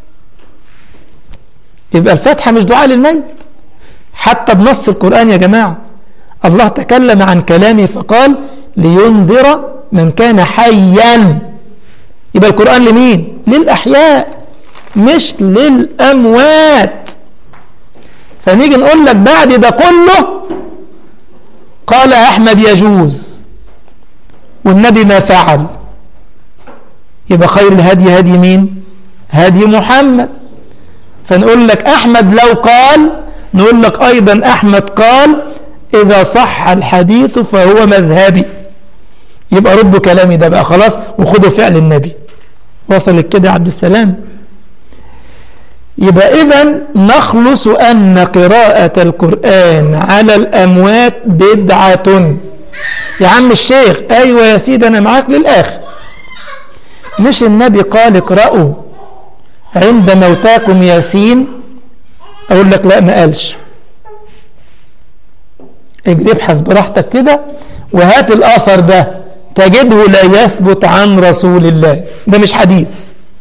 يبقى الفاتحة مش دعاء للميت حتى بنص القرآن يا جماعة الله تكلم عن كلامه فقال لينذر من كان حيا يبقى القرآن لمين للأحياء مش للأموات فنيجي نقول لك بعد ده كله قال أحمد يجوز والنبي ما فعل يبقى خير الهدي هدي مين هدي محمد فنقول لك أحمد لو قال نقول لك أيضا أحمد قال إذا صح الحديث فهو مذهبي يبقى ردوا كلامي ده بقى خلاص وخدوا فعل النبي وصل كده يا عبد السلام يبقى إذا نخلص أن قراءة القرآن على الأموات بدعة يا عم الشيخ أيوة يا سيدي أنا معاك للآخر مش النبي قال اقرأوا عند موتاكم ياسين أقول لك لا ما قالش اجري ابحث براحتك كده وهات الآثر ده تجده لا يثبت عن رسول الله ده مش حديث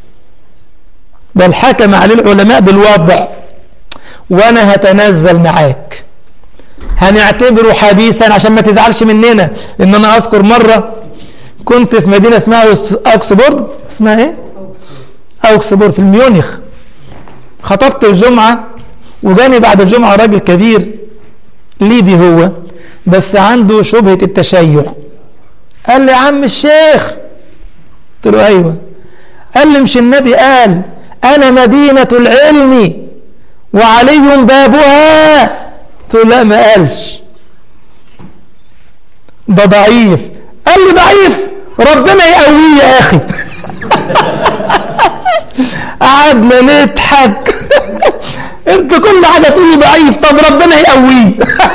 بل حكم عليه العلماء بالوضع وانا هتنزل معاك هنعتبره حديثا عشان ما تزعلش مننا لان انا اذكر مرة كنت في مدينة اسمها اوكسبورد اسمها ايه اوكسبورد في ميونخ خطبت الجمعة وجاني بعد الجمعة راجل كبير ليبي هو بس عنده شبهة التشيع قال لي يا عم الشيخ قلت له ايوه قال لي مش النبي قال انا مدينة العلم وعلي بابها قلت له لا ما قالش ده ضعيف قال لي ضعيف ربنا يقويه يا اخي قعدنا نضحك انت كل حاجه تقولي ضعيف طب ربنا يقويه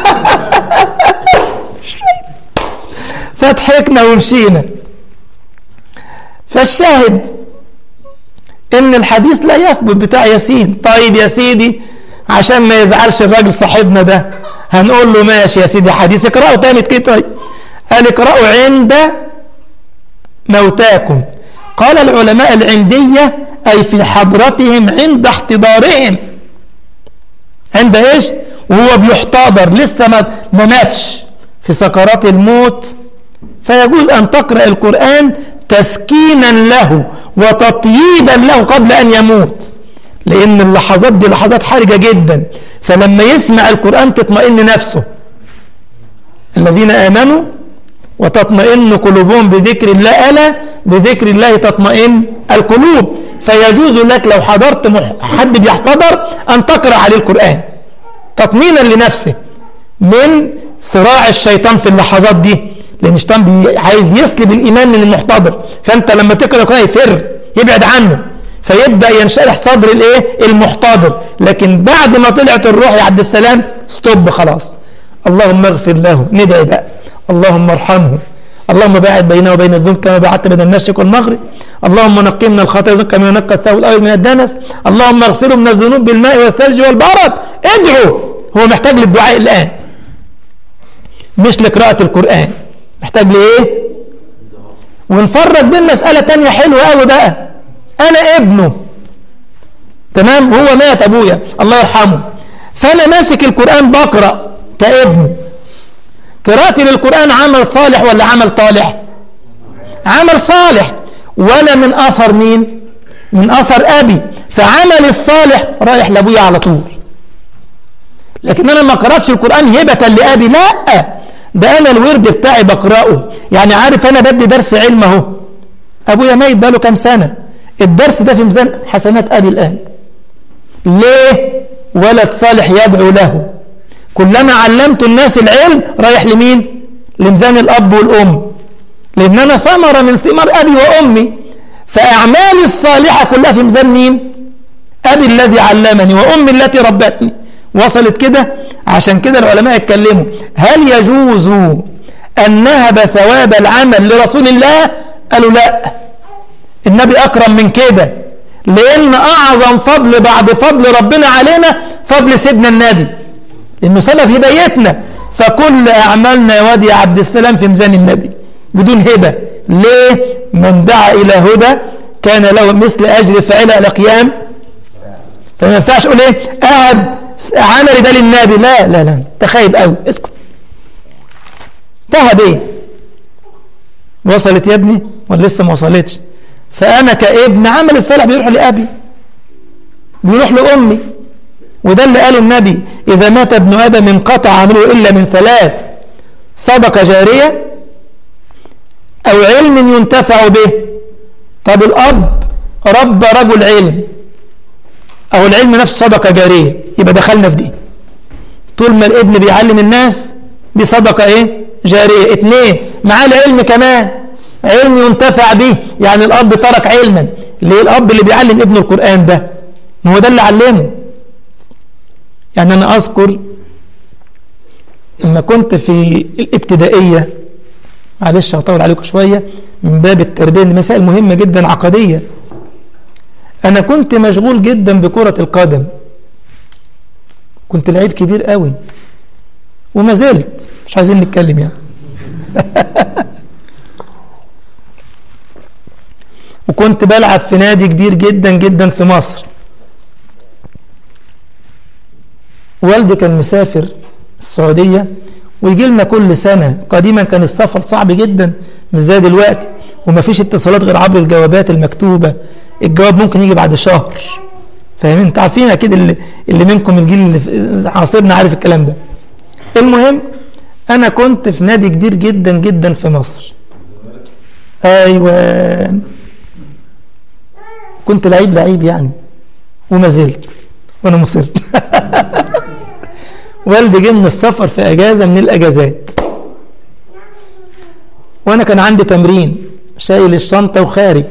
فضحكنا ومشينا فالشاهد ان الحديث لا يثبت بتاع ياسين طيب يا سيدي عشان ما يزعلش الراجل صاحبنا ده هنقول له ماشي يا سيدي حديث اقرأوا تاني كده طيب قال اقرأوا عند موتاكم قال العلماء العندية أي في حضرتهم عند احتضارهم عند ايش وهو بيحتضر لسه ما ما ماتش في سكرات الموت فيجوز أن تقرأ القرآن تسكينا له وتطييبا له قبل أن يموت لأن اللحظات دي لحظات حرجة جدا فلما يسمع القرآن تطمئن نفسه الذين آمنوا وتطمئن قلوبهم بذكر الله ألا بذكر الله تطمئن القلوب فيجوز لك لو حضرت حد بيحتضر أن تقرأ عليه القرآن تطمينا لنفسه من صراع الشيطان في اللحظات دي لأن الشيطان عايز يسلب الإيمان من المحتضر فأنت لما تقرأ القرآن يفر يبعد عنه فيبدأ ينشرح صدر الايه المحتضر لكن بعد ما طلعت الروح يا عبد السلام ستوب خلاص اللهم اغفر له ندعي بقى اللهم ارحمه اللهم باعد بينه وبين الذنوب كما بعدت بين المشرق والمغرب اللهم نقي من الخطايا كما ينقى الثوب الاول من الدنس اللهم اغسله من الذنوب بالماء والثلج والبرد ادعو هو محتاج للدعاء الان مش لقراءة القرآن محتاج لإيه ونفرق بين مسألة تانية حلوة قوي بقى أنا ابنه تمام هو مات أبويا الله يرحمه فأنا ماسك القرآن بقرأ كابن قراءتي للقرآن عمل صالح ولا عمل طالح عمل صالح ولا من أثر مين من أثر أبي فعمل الصالح رايح لأبويا على طول لكن أنا ما قرأتش القرآن هبة لأبي لا ده أنا الورد بتاعي بقرأه يعني عارف أنا بدي درس علم اهو أبويا ميت بقاله كام سنة الدرس ده في ميزان حسنات أبي الآن ليه ولد صالح يدعو له كلما علمت الناس العلم رايح لمين لميزان الأب والأم لأن أنا ثمرة من ثمار أبي وأمي فأعمالي الصالحة كلها في ميزان مين أبي الذي علمني وأمي التي ربتني وصلت كده عشان كده العلماء اتكلموا هل يجوز أن نهب ثواب العمل لرسول الله قالوا لا النبي أكرم من كده لأن أعظم فضل بعد فضل ربنا علينا فضل سيدنا النبي لأنه سبب هدايتنا فكل أعمالنا يا وادي عبد السلام في ميزان النبي بدون هبة ليه من دعا إلى هدى كان له مثل أجر فعل القيام فما ينفعش أقول إيه قاعد عملي ده للنبي لا لا لا انت خايب قوي اسكت تهب ايه وصلت يا ابني ولا لسه ما وصلتش فانا كابن عمل الصالح بيروح لابي بيروح لامي وده اللي قاله النبي اذا مات ابن ادم انقطع عمله الا من ثلاث صدقه جاريه او علم ينتفع به طب الاب رب رجل علم أو العلم نفسه صدقة جارية يبقى دخلنا في دي طول ما الابن بيعلم الناس دي صدقة ايه جارية اتنين معاه العلم كمان علم ينتفع به يعني الأب ترك علما ليه الأب اللي بيعلم ابنه القرآن ده ما هو ده اللي علمه يعني أنا أذكر لما كنت في الابتدائية معلش هطول عليكم شوية من باب التربية لمسائل مهمة جدا عقدية أنا كنت مشغول جدا بكرة القدم كنت لعيب كبير قوي وما زلت مش عايزين نتكلم يعني وكنت بلعب في نادي كبير جدا جدا في مصر والدي كان مسافر السعودية ويجي لنا كل سنة قديما كان السفر صعب جدا مش زي دلوقتي وما فيش اتصالات غير عبر الجوابات المكتوبة الجواب ممكن يجي بعد شهر فاهمين انتوا عارفين اكيد اللي, اللي منكم الجيل اللي في- عاصرنا عارف الكلام ده المهم انا كنت في نادي كبير جدا جدا في مصر ايوه كنت لعيب لعيب يعني وما زلت وانا مصر والدي جه من السفر في اجازه من الاجازات وانا كان عندي تمرين شايل الشنطه وخارج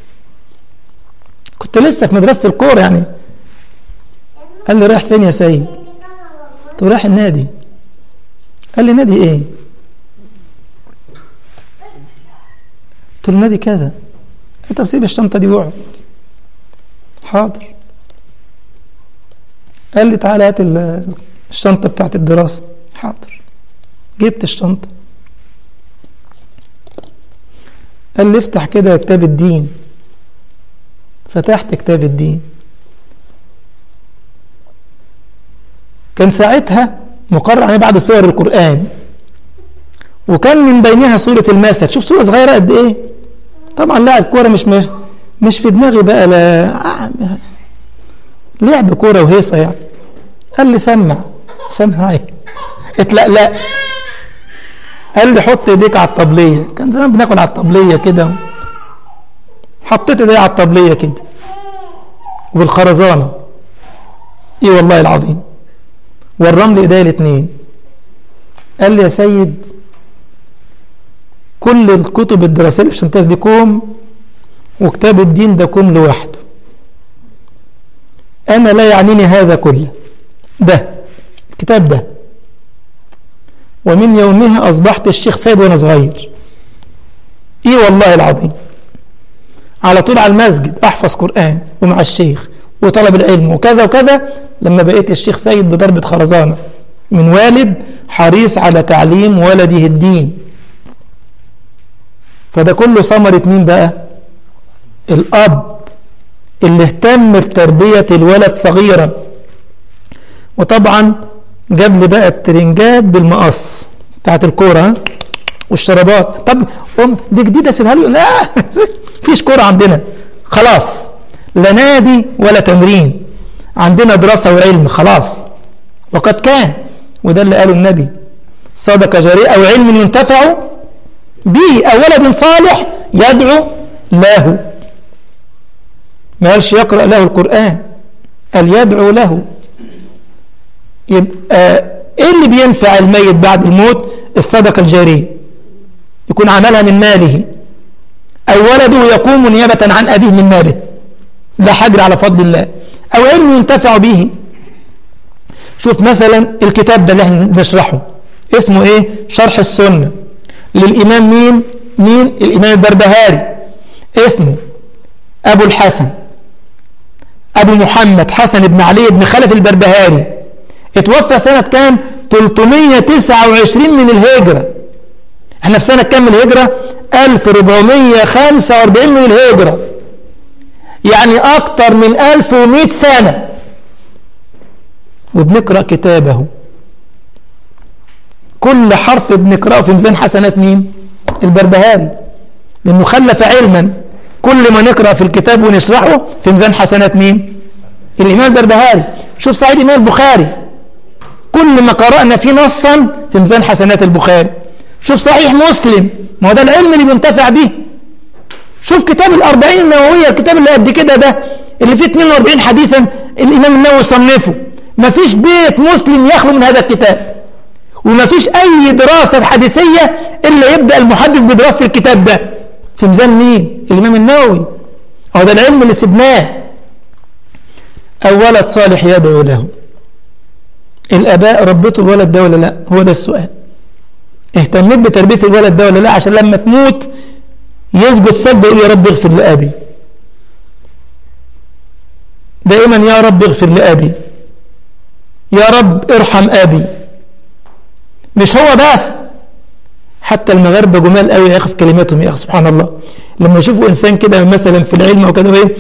كنت لسه في مدرسه الكوره يعني قال لي رايح فين يا سيد قلت له رايح النادي قال لي نادي ايه قلت له نادي كذا قلت له سيب الشنطه دي واقعد حاضر قال لي تعالى هات ال- الشنطه بتاعت الدراسه حاضر جبت الشنطه قال لي افتح كده كتاب الدين فتحت كتاب الدين كان ساعتها مقرر عليه بعد سور القرآن وكان من بينها سورة المسد شوف سورة صغيرة قد ايه طبعا لاعب كورة مش مش, مش في دماغي بقى لا آه، لعب كورة وهيصة يعني قال لي سمع سمع ايه اتلقلقت قال لي حط ايديك على الطبلية كان زمان بناكل على الطبلية كده حطيت ايدي على الطبلية كده وبالخرزانة ايه والله العظيم والرمل ايديا الاثنين قال لي يا سيد كل الكتب الدراسية اللي في شنطتك دي كوم وكتاب الدين ده كوم لوحده أنا لا يعنيني هذا كله ده الكتاب ده ومن يومها أصبحت الشيخ سيد وأنا صغير إيه والله العظيم على طول على المسجد أحفظ قرآن ومع الشيخ وطلب العلم وكذا وكذا لما بقيت الشيخ سيد بضربة خرزانة من والد حريص على تعليم ولده الدين فده كله ثمرة مين بقى الأب اللي اهتم بتربية الولد صغيرا وطبعا جاب لي بقى الترنجات بالمقص بتاعت الكورة ها؟ والشرابات طب أم دي جديدة سيبها له لا فيش كورة عندنا خلاص لا نادي ولا تمرين عندنا دراسة وعلم خلاص وقد كان وده اللي قاله النبي صدق جريء أو علم ينتفع به أو ولد صالح يدعو له ما قالش يقرأ له القرآن قال يدعو له يبقى ايه اللي بينفع الميت بعد الموت الصدقة الجارية يكون عملها من ماله أو ولده يقوم نيابة عن أبيه من ماله لا حجر على فضل الله أو علم ينتفع به شوف مثلا الكتاب ده اللي احنا بنشرحه اسمه ايه شرح السنة للإمام مين مين الإمام البربهاري اسمه أبو الحسن أبو محمد حسن بن علي بن خلف البربهاري اتوفى سنة كام 329 من الهجرة احنا في سنة كام من الهجرة 1445 من الهجرة يعني أكتر من 1100 سنة وبنقرأ كتابه كل حرف بنقرأه في ميزان حسنات مين البربهاري لأنه خلف علما كل ما نقرأ في الكتاب ونشرحه في ميزان حسنات مين الإمام البربهاري شوف سعيد إمام البخاري كل ما قرأنا فيه نصا في ميزان حسنات البخاري شوف صحيح مسلم ما هو ده العلم اللي بينتفع به شوف كتاب الأربعين النووية الكتاب اللي قد كده ده اللي فيه 42 حديثا الإمام النووي صنفه ما فيش بيت مسلم يخلو من هذا الكتاب وما فيش أي دراسة حديثية إلا يبدأ المحدث بدراسة الكتاب ده في ميزان مين؟ الإمام النووي أو ده العلم اللي سبناه أو ولد صالح يدعو له الآباء ربطوا الولد ده ولا لا هو ده السؤال اهتميت بتربية الولد ده ولا لا عشان لما تموت يسجد سجد يقول يا رب اغفر لأبي دائما يا رب اغفر لأبي يا رب ارحم أبي مش هو بس حتى المغاربة جمال قوي يا أخي في كلماتهم يا أخي سبحان الله لما يشوفوا إنسان كده مثلا في العلم أو كده إيه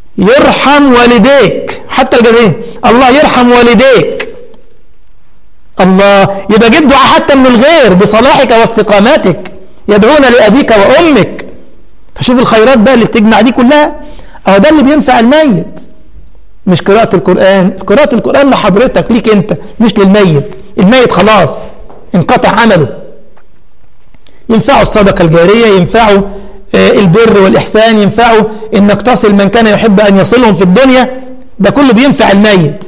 يرحم والديك حتى الجزائر الله يرحم والديك الله يبقى جيب دعاء حتى من الغير بصلاحك واستقامتك يدعون لأبيك وأمك فشوف الخيرات بقى اللي بتجمع دي كلها أهو ده اللي بينفع الميت مش قراءة القرآن قراءة القرآن لحضرتك ليك أنت مش للميت الميت خلاص انقطع عمله ينفعه الصدقة الجارية ينفعه البر والإحسان ينفعه إنك تصل من كان يحب أن يصلهم في الدنيا ده كله بينفع الميت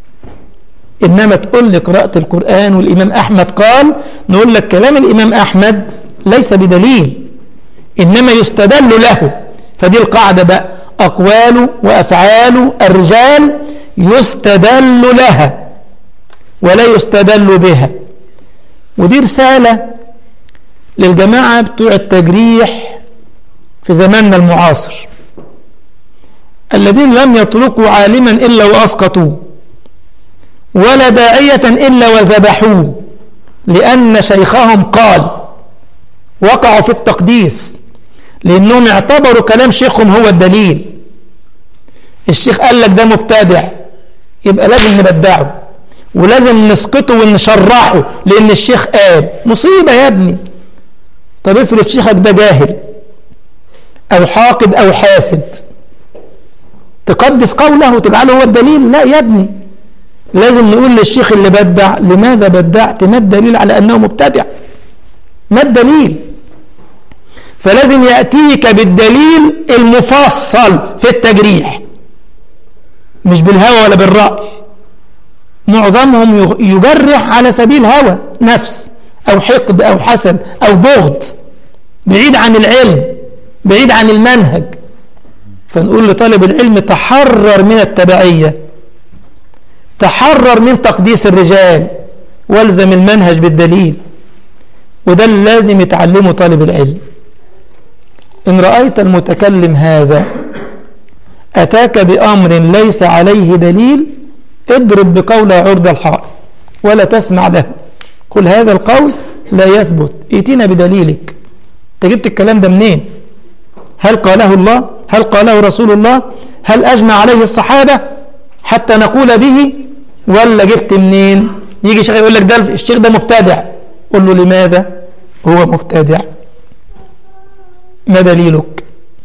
إنما تقول لي قراءة القرآن والإمام أحمد قال نقول لك كلام الإمام أحمد ليس بدليل إنما يستدل له فدي القاعدة بقى أقوال وأفعال الرجال يستدل لها ولا يستدل بها ودي رسالة للجماعة بتوع التجريح في زماننا المعاصر الذين لم يتركوا عالما إلا وأسقطوه ولا داعية إلا وذبحوه لأن شيخهم قال وقعوا في التقديس لأنهم اعتبروا كلام شيخهم هو الدليل الشيخ قال لك ده مبتدع يبقى لازم نبدعه ولازم نسقطه ونشرحه لأن الشيخ قال مصيبة يا ابني طب افرض شيخك ده جاهل أو حاقد أو حاسد تقدس قوله وتجعله هو الدليل لا يا ابني لازم نقول للشيخ اللي بدع لماذا بدعت ما الدليل على أنه مبتدع ما الدليل فلازم يأتيك بالدليل المفصل في التجريح مش بالهوى ولا بالرأي معظمهم يجرح على سبيل هوى نفس أو حقد أو حسد أو بغض بعيد عن العلم بعيد عن المنهج فنقول لطالب العلم تحرر من التبعية تحرر من تقديس الرجال والزم المنهج بالدليل وده اللي لازم يتعلمه طالب العلم إن رأيت المتكلم هذا أتاك بأمر ليس عليه دليل اضرب بقول عرض الحائط ولا تسمع له قل هذا القول لا يثبت ائتنا بدليلك انت جبت الكلام ده منين هل قاله الله هل قاله رسول الله هل أجمع عليه الصحابة حتى نقول به ولا جبت منين يجي شيخ يقول لك ده الشيخ ده مبتدع قل له لماذا هو مبتدع ما دليلك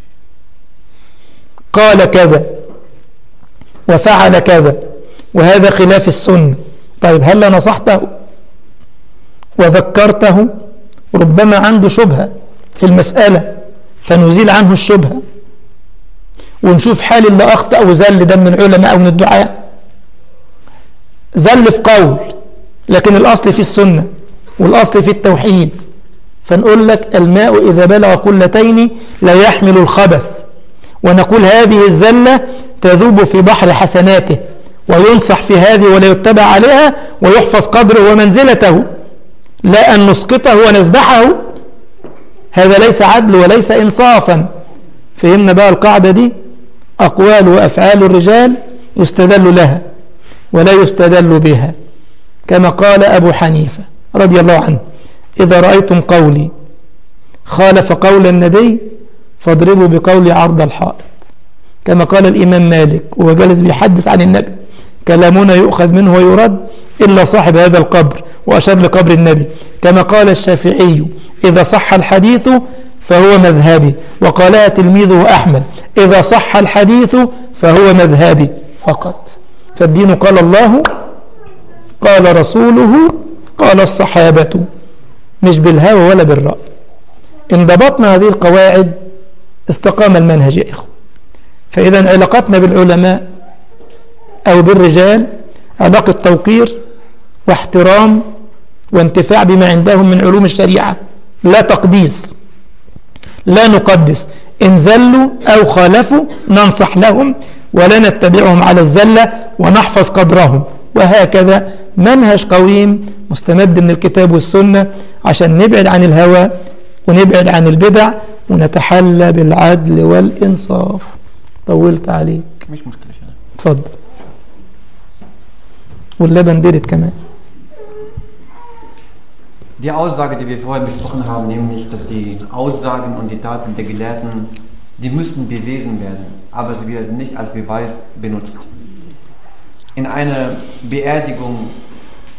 قال كذا وفعل كذا وهذا خلاف السنة طيب هل نصحته وذكرته ربما عنده شبهة في المسألة فنزيل عنه الشبهة ونشوف حال اللي أخطأ وزل ده من العلماء أو من الدعاء زل في قول لكن الأصل في السنة والأصل في التوحيد فنقول لك الماء إذا بلغ قلتين لا يحمل الخبث ونقول هذه الزلة تذوب في بحر حسناته وينصح في هذه ولا يتبع عليها ويحفظ قدره ومنزلته لا أن نسقطه ونذبحه هذا ليس عدل وليس إنصافا فهمنا بقى القاعدة دي أقوال وأفعال الرجال يستدل لها ولا يستدل بها كما قال أبو حنيفة رضي الله عنه إذا رأيتم قولي خالف قول النبي فاضربوا بقولي عرض الحائط كما قال الإمام مالك وهو جالس بيحدث عن النبي كلامنا يؤخذ منه ويرد إلا صاحب هذا القبر وأشار لقبر النبي كما قال الشافعي إذا صح الحديث فهو مذهبي وقالها تلميذه أحمد إذا صح الحديث فهو مذهبي فقط فالدين قال الله قال رسوله قال الصحابة مش بالهوى ولا بالرأي إن ضبطنا هذه القواعد استقام المنهج يا إخوة فإذا علاقتنا بالعلماء أو بالرجال علاقة توقير واحترام وانتفاع بما عندهم من علوم الشريعة لا تقديس لا نقدس إن زلوا أو خالفوا ننصح لهم ولا نتبعهم على الزلة ونحفظ قدرهم وهكذا منهج قويم مستمد من الكتاب والسنة عشان نبعد عن الهوى ونبعد عن البدع ونتحلى بالعدل والإنصاف طولت عليك مش مشكلة شاء اتفضل واللبن برد كمان Die Aussage, die wir vorher besprochen haben, nämlich, dass die Aussagen und die Taten der Gelehrten, die müssen bewiesen werden, aber sie werden nicht als Beweis benutzt. In einer Beerdigung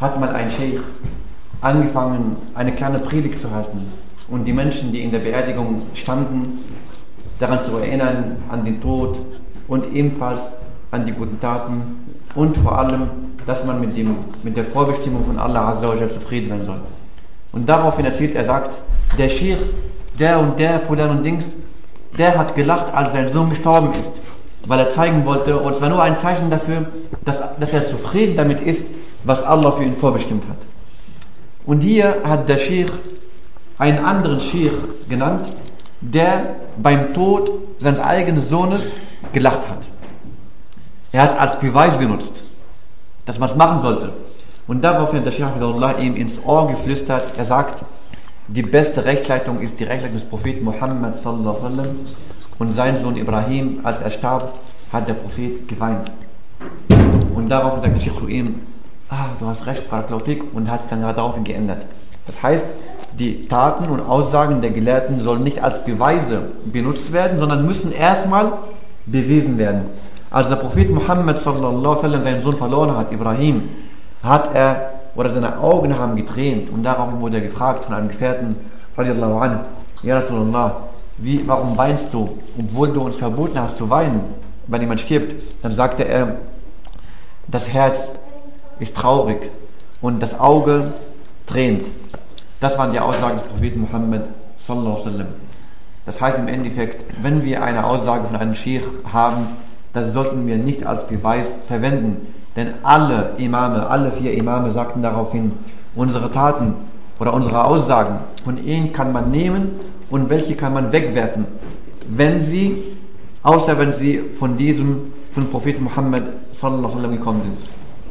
hat mal ein Sheikh angefangen, eine kleine Predigt zu halten und die Menschen, die in der Beerdigung standen, daran zu erinnern, an den Tod und ebenfalls an die guten Taten und vor allem, dass man mit, dem, mit der Vorbestimmung von Allah Azza wa zufrieden sein soll. Und daraufhin erzählt er, sagt, der Sheikh, der und der, Fulan und Dings, der hat gelacht, als sein Sohn gestorben ist, weil er zeigen wollte, und es war nur ein Zeichen dafür, dass, dass er zufrieden damit ist, was Allah für ihn vorbestimmt hat. Und hier hat der Sheikh einen anderen Sheikh genannt, der beim Tod seines eigenen Sohnes gelacht hat. Er hat es als Beweis benutzt, dass man es machen sollte. Und daraufhin hat der Sheikh ihm ins Ohr geflüstert, er sagt, die beste Rechtsleitung ist die Rechtsleitung des Propheten Muhammad sallallahu alaihi wasallam und sein Sohn Ibrahim, als er starb, hat der Prophet geweint. Und daraufhin sagt der Sheikh zu ihm, ah, du hast recht, Baraklaufik, und hat es dann daraufhin geändert. Das heißt, die Taten und Aussagen der Gelehrten sollen nicht als Beweise benutzt werden, sondern müssen erstmal bewiesen werden. Als der Prophet Muhammad sallallahu alaihi wasallam seinen Sohn verloren hat, Ibrahim, hat er oder seine Augen haben getränt und daraufhin wurde er gefragt von einem Gefährten, radiallahu an, Ja Rasulallah, wie, warum weinst du, obwohl du uns verboten hast zu weinen, wenn jemand stirbt? Dann sagte er, das Herz ist traurig und das Auge tränt. Das waren die Aussagen des Propheten Muhammad sallallahu alaihi wasallam. Das heißt im Endeffekt, wenn wir eine Aussage von einem Sheikh haben, das sollten wir nicht als Beweis verwenden. Denn alle Imame, alle vier Imame sagten daraufhin, unsere Taten oder unsere Aussagen, von ihnen kann man nehmen und welche kann man wegwerfen, wenn sie, außer wenn sie von diesem, von Propheten Muhammad sallallahu alaihi wasallam gekommen sind.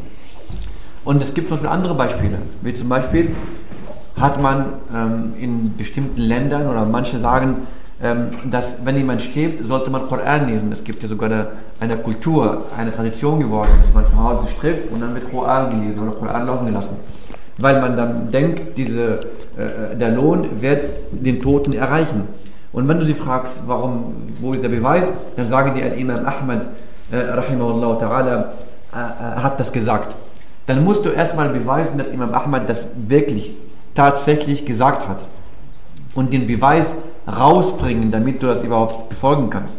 Und es gibt zum Beispiel andere Beispiele, wie zum Beispiel hat man ähm, in bestimmten Ländern oder manche sagen, ähm, dass wenn jemand stirbt, sollte man Koran lesen. Es gibt ja sogar eine, eine, Kultur, eine Tradition geworden, dass man zu Hause stirbt und dann wird Koran gelesen oder Koran laufen gelassen. Weil man dann denkt, diese, äh, der Lohn wird den Toten erreichen. Und wenn du sie fragst, warum, wo ist der Beweis, dann sagen die, Imam Ahmad, äh, rahimahullah ta'ala, äh, äh, hat das gesagt. Dann musst du erstmal beweisen, dass Imam Ahmad das wirklich tatsächlich gesagt hat. Und den Beweis rausbringen, damit du das überhaupt befolgen kannst.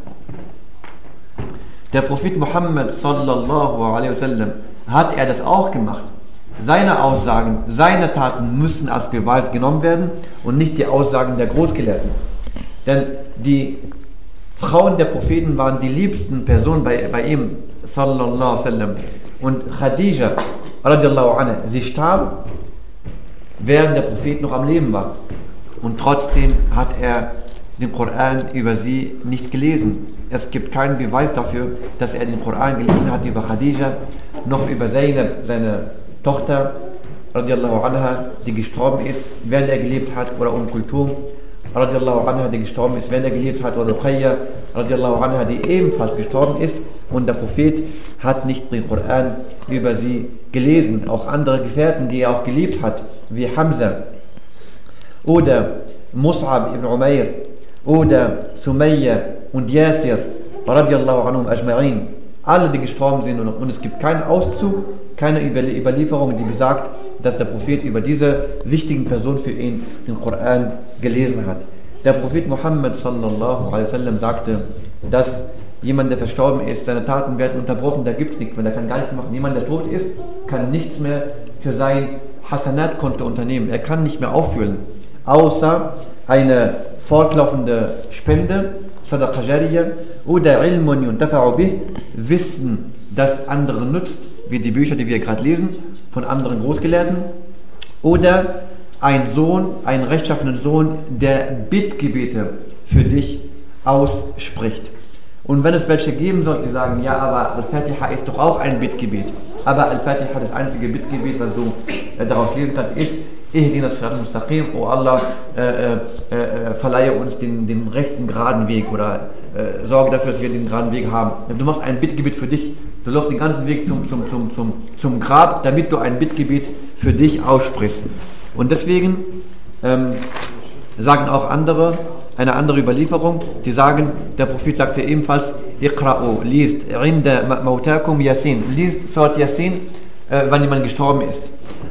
Der Prophet Muhammad sallallahu alaihi wasallam hat er das auch gemacht. Seine Aussagen, seine Taten müssen als Beweis genommen werden und nicht die Aussagen der Großgelehrten. Denn die Frauen der Propheten waren die liebsten Personen bei, bei ihm sallallahu alaihi wasallam. Und Khadija radiallahu anha, sie starb, während der Prophet noch am Leben war. Und trotzdem hat er den Koran über sie nicht gelesen. Es gibt keinen Beweis dafür, dass er den Koran gelesen hat über Khadija, noch über Zainab, seine Tochter, radiallahu anha, die gestorben ist, während er gelebt hat, oder um Kultur, radiallahu anha, die gestorben ist, während er gelebt hat, oder Ruqayya, radiallahu anha, die ebenfalls gestorben ist, und der Prophet hat nicht den Koran über sie gelesen. Auch andere Gefährten, die er auch geliebt hat, wie Hamza, oder Mus'ab ibn Umair, oder Sumayya und Yasir radiallahu anhum ajma'in, alle die gestorben sind und es gibt keinen Auszug, keine Überlieferung, die besagt, dass der Prophet über diese wichtigen Person für ihn den Koran gelesen hat. Der Prophet Muhammad sallallahu alaihi wasallam sagte, dass jemand, der verstorben ist, seine Taten werden unterbrochen, da gibt es nichts mehr, der kann gar nichts machen. Jemand, der tot ist, kann nichts mehr für sein Hasanat-Konto unternehmen. Er kann nicht mehr auffüllen, außer eine fortlaufende Spende, Sadaqa Jariyah, oder Ilmun yuntafa'u bih, Wissen, das anderen nutzt, wie die Bücher, die wir gerade lesen, von anderen Großgelehrten, oder ein Sohn, einen rechtschaffenen Sohn, der Bittgebete für dich ausspricht. Und wenn es welche geben soll, die sagen, ja, aber Al-Fatiha ist doch auch ein Bittgebet. Aber Al-Fatiha, das einzige Bittgebet, was du äh, daraus lesen kannst, ist, Ihdina Sirat Mustaqim, oh Allah, äh, äh, äh, verleihe uns den, den rechten geraden Weg oder äh, sorge dafür, dass wir den geraden Weg haben. Du machst ein Bittgebet für dich. Du läufst den ganzen Weg zum, zum, zum, zum, zum Grab, damit du ein Bittgebet für dich aussprichst. Und deswegen ähm, sagen auch andere, eine andere Überlieferung, die sagen, der Prophet sagte ebenfalls, Iqra'u, liest, Inda Mautakum Yasin, liest Surat Yasin, äh, wann jemand gestorben ist.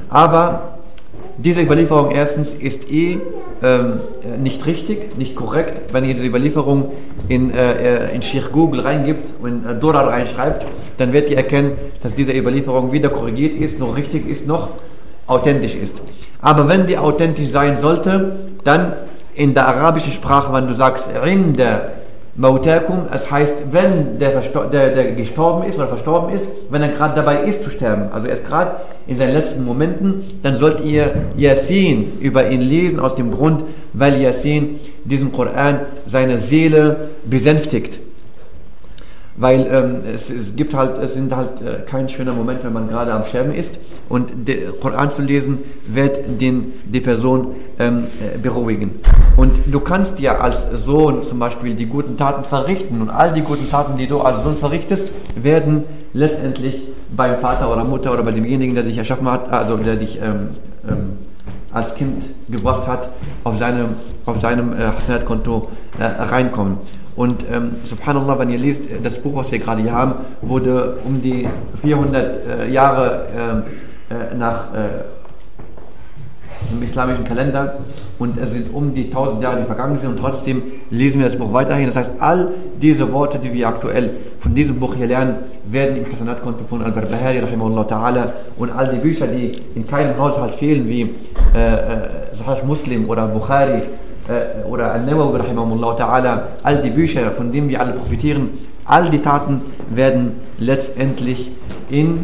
Aber diese Überlieferung erstens ist eh ähm, nicht richtig, nicht korrekt. Wenn ihr diese Überlieferung in, äh, in Sheikh Google reingibt und äh, Dora reinschreibt, dann werdet ihr erkennen, dass diese Überlieferung weder korrigiert ist, noch richtig ist, noch authentisch ist. Aber wenn die authentisch sein sollte, dann in der arabischen Sprache, wenn du sagst, Rinde Mautakum, es heißt, wenn der, der, der gestorben ist oder verstorben ist, wenn er gerade dabei ist zu sterben, also er ist gerade in seinen letzten Momenten, dann sollt ihr Yasin über ihn lesen, aus dem Grund, weil Yasin diesen Koran seine Seele besänftigt weil ähm, es, es, gibt halt, es sind halt äh, kein schöner Moment, wenn man gerade am Sterben ist und den Koran zu lesen wird den, die Person ähm, äh, beruhigen. Und du kannst ja als Sohn zum Beispiel die guten Taten verrichten und all die guten Taten, die du als Sohn verrichtest, werden letztendlich beim Vater oder Mutter oder bei demjenigen, der dich erschaffen hat, also der dich ähm, ähm, als Kind gebracht hat, auf seinem, auf seinem äh, Hasanat-Konto äh, reinkommen. Und ähm, subhanallah, wenn ihr liest, äh, das Buch, was wir gerade hier haben, wurde um die 400 äh, Jahre ähm, äh, nach äh, im islamischen Kalender und es sind um die 1000 Jahre, die vergangen sind und trotzdem lesen wir das Buch weiterhin. Das heißt, all diese Worte, die wir aktuell von diesem Buch hier lernen, werden im Hasanat-Konto von Al-Barbahari rahimahullah ta'ala und all die Bücher, die in keinem Haushalt fehlen, wie äh, äh Sahih Muslim oder Bukhari, äh, oder Al-Nawawi rahimahullah ta'ala, all die Bücher, von denen wir alle profitieren, all die Taten werden letztendlich in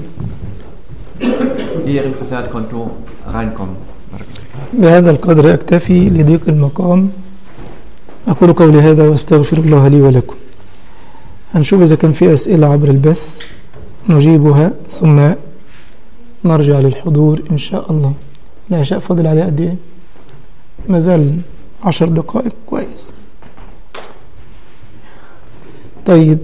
ihren Hasanat-Konto reinkommen. بهذا القدر أكتفي لضيق المقام أقول قولي هذا وأستغفر الله لي ولكم هنشوف إذا كان في أسئلة عبر البث نجيبها ثم نرجع للحضور إن شاء الله العشاء فاضل عليه قد إيه؟ ما زال عشر دقائق كويس طيب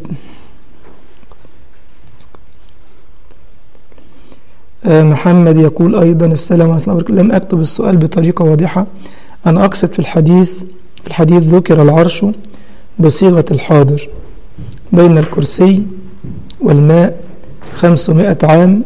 آه محمد يقول أيضا السلام عليكم لم أكتب السؤال بطريقة واضحة أنا أقصد في الحديث في الحديث ذكر العرش بصيغة الحاضر بين الكرسي والماء خمسمائة عام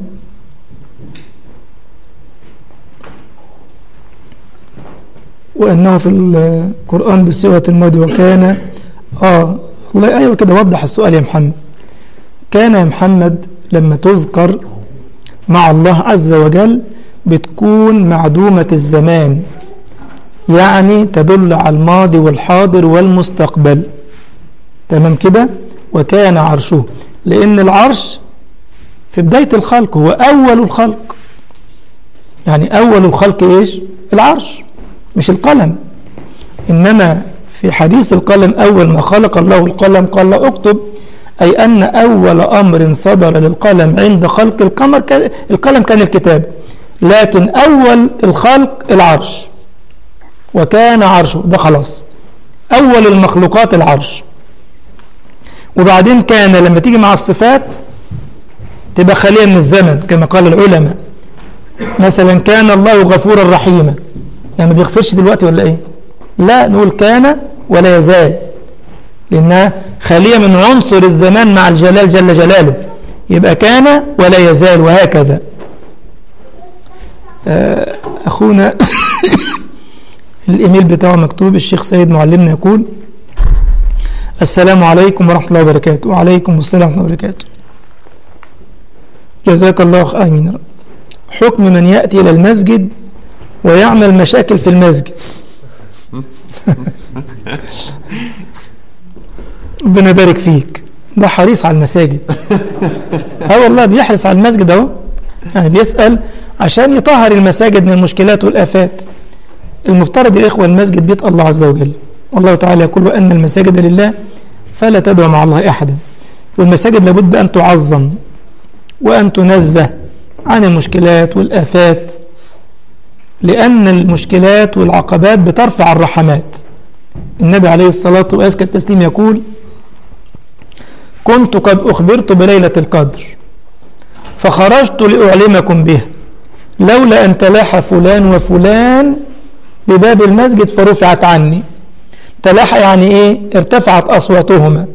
وأنه في القرآن بصيغة الماضي وكان آه والله أيوة كده وضح السؤال يا محمد كان يا محمد لما تذكر مع الله عز وجل بتكون معدومة الزمان يعني تدل على الماضي والحاضر والمستقبل تمام كده وكان عرشه لأن العرش في بداية الخلق هو أول الخلق يعني أول الخلق إيش العرش مش القلم إنما في حديث القلم أول ما خلق الله القلم قال له اكتب أي أن أول أمر صدر للقلم عند خلق القمر كان القلم كان الكتاب لكن أول الخلق العرش وكان عرشه ده خلاص أول المخلوقات العرش وبعدين كان لما تيجي مع الصفات تبقى خالية من الزمن كما قال العلماء مثلا كان الله غفورا رحيما يعني ما بيغفرش دلوقتي ولا ايه لا نقول كان ولا يزال لأنها خالية من عنصر الزمان مع الجلال جل جلاله يبقى كان ولا يزال وهكذا أخونا الإيميل بتاعه مكتوب الشيخ سيد معلمنا يقول السلام عليكم ورحمة الله وبركاته وعليكم السلام ورحمة الله وبركاته جزاك الله آمين حكم من يأتي إلى المسجد ويعمل مشاكل في المسجد ربنا يبارك فيك ده حريص على المساجد اه والله بيحرص على المسجد اهو يعني بيسأل عشان يطهر المساجد من المشكلات والآفات المفترض يا إخوة المسجد بيت الله عز وجل والله تعالى يقول وأن المساجد لله فلا تدعو مع الله أحدا والمساجد لابد أن تعظم وأن تنزه عن المشكلات والآفات لأن المشكلات والعقبات بترفع الرحمات النبي عليه الصلاة وأزكى التسليم يقول كنت قد أخبرت بليلة القدر فخرجت لأعلمكم بها لولا أن تلاح فلان وفلان بباب المسجد فرفعت عني تلاح يعني إيه ارتفعت أصواتهما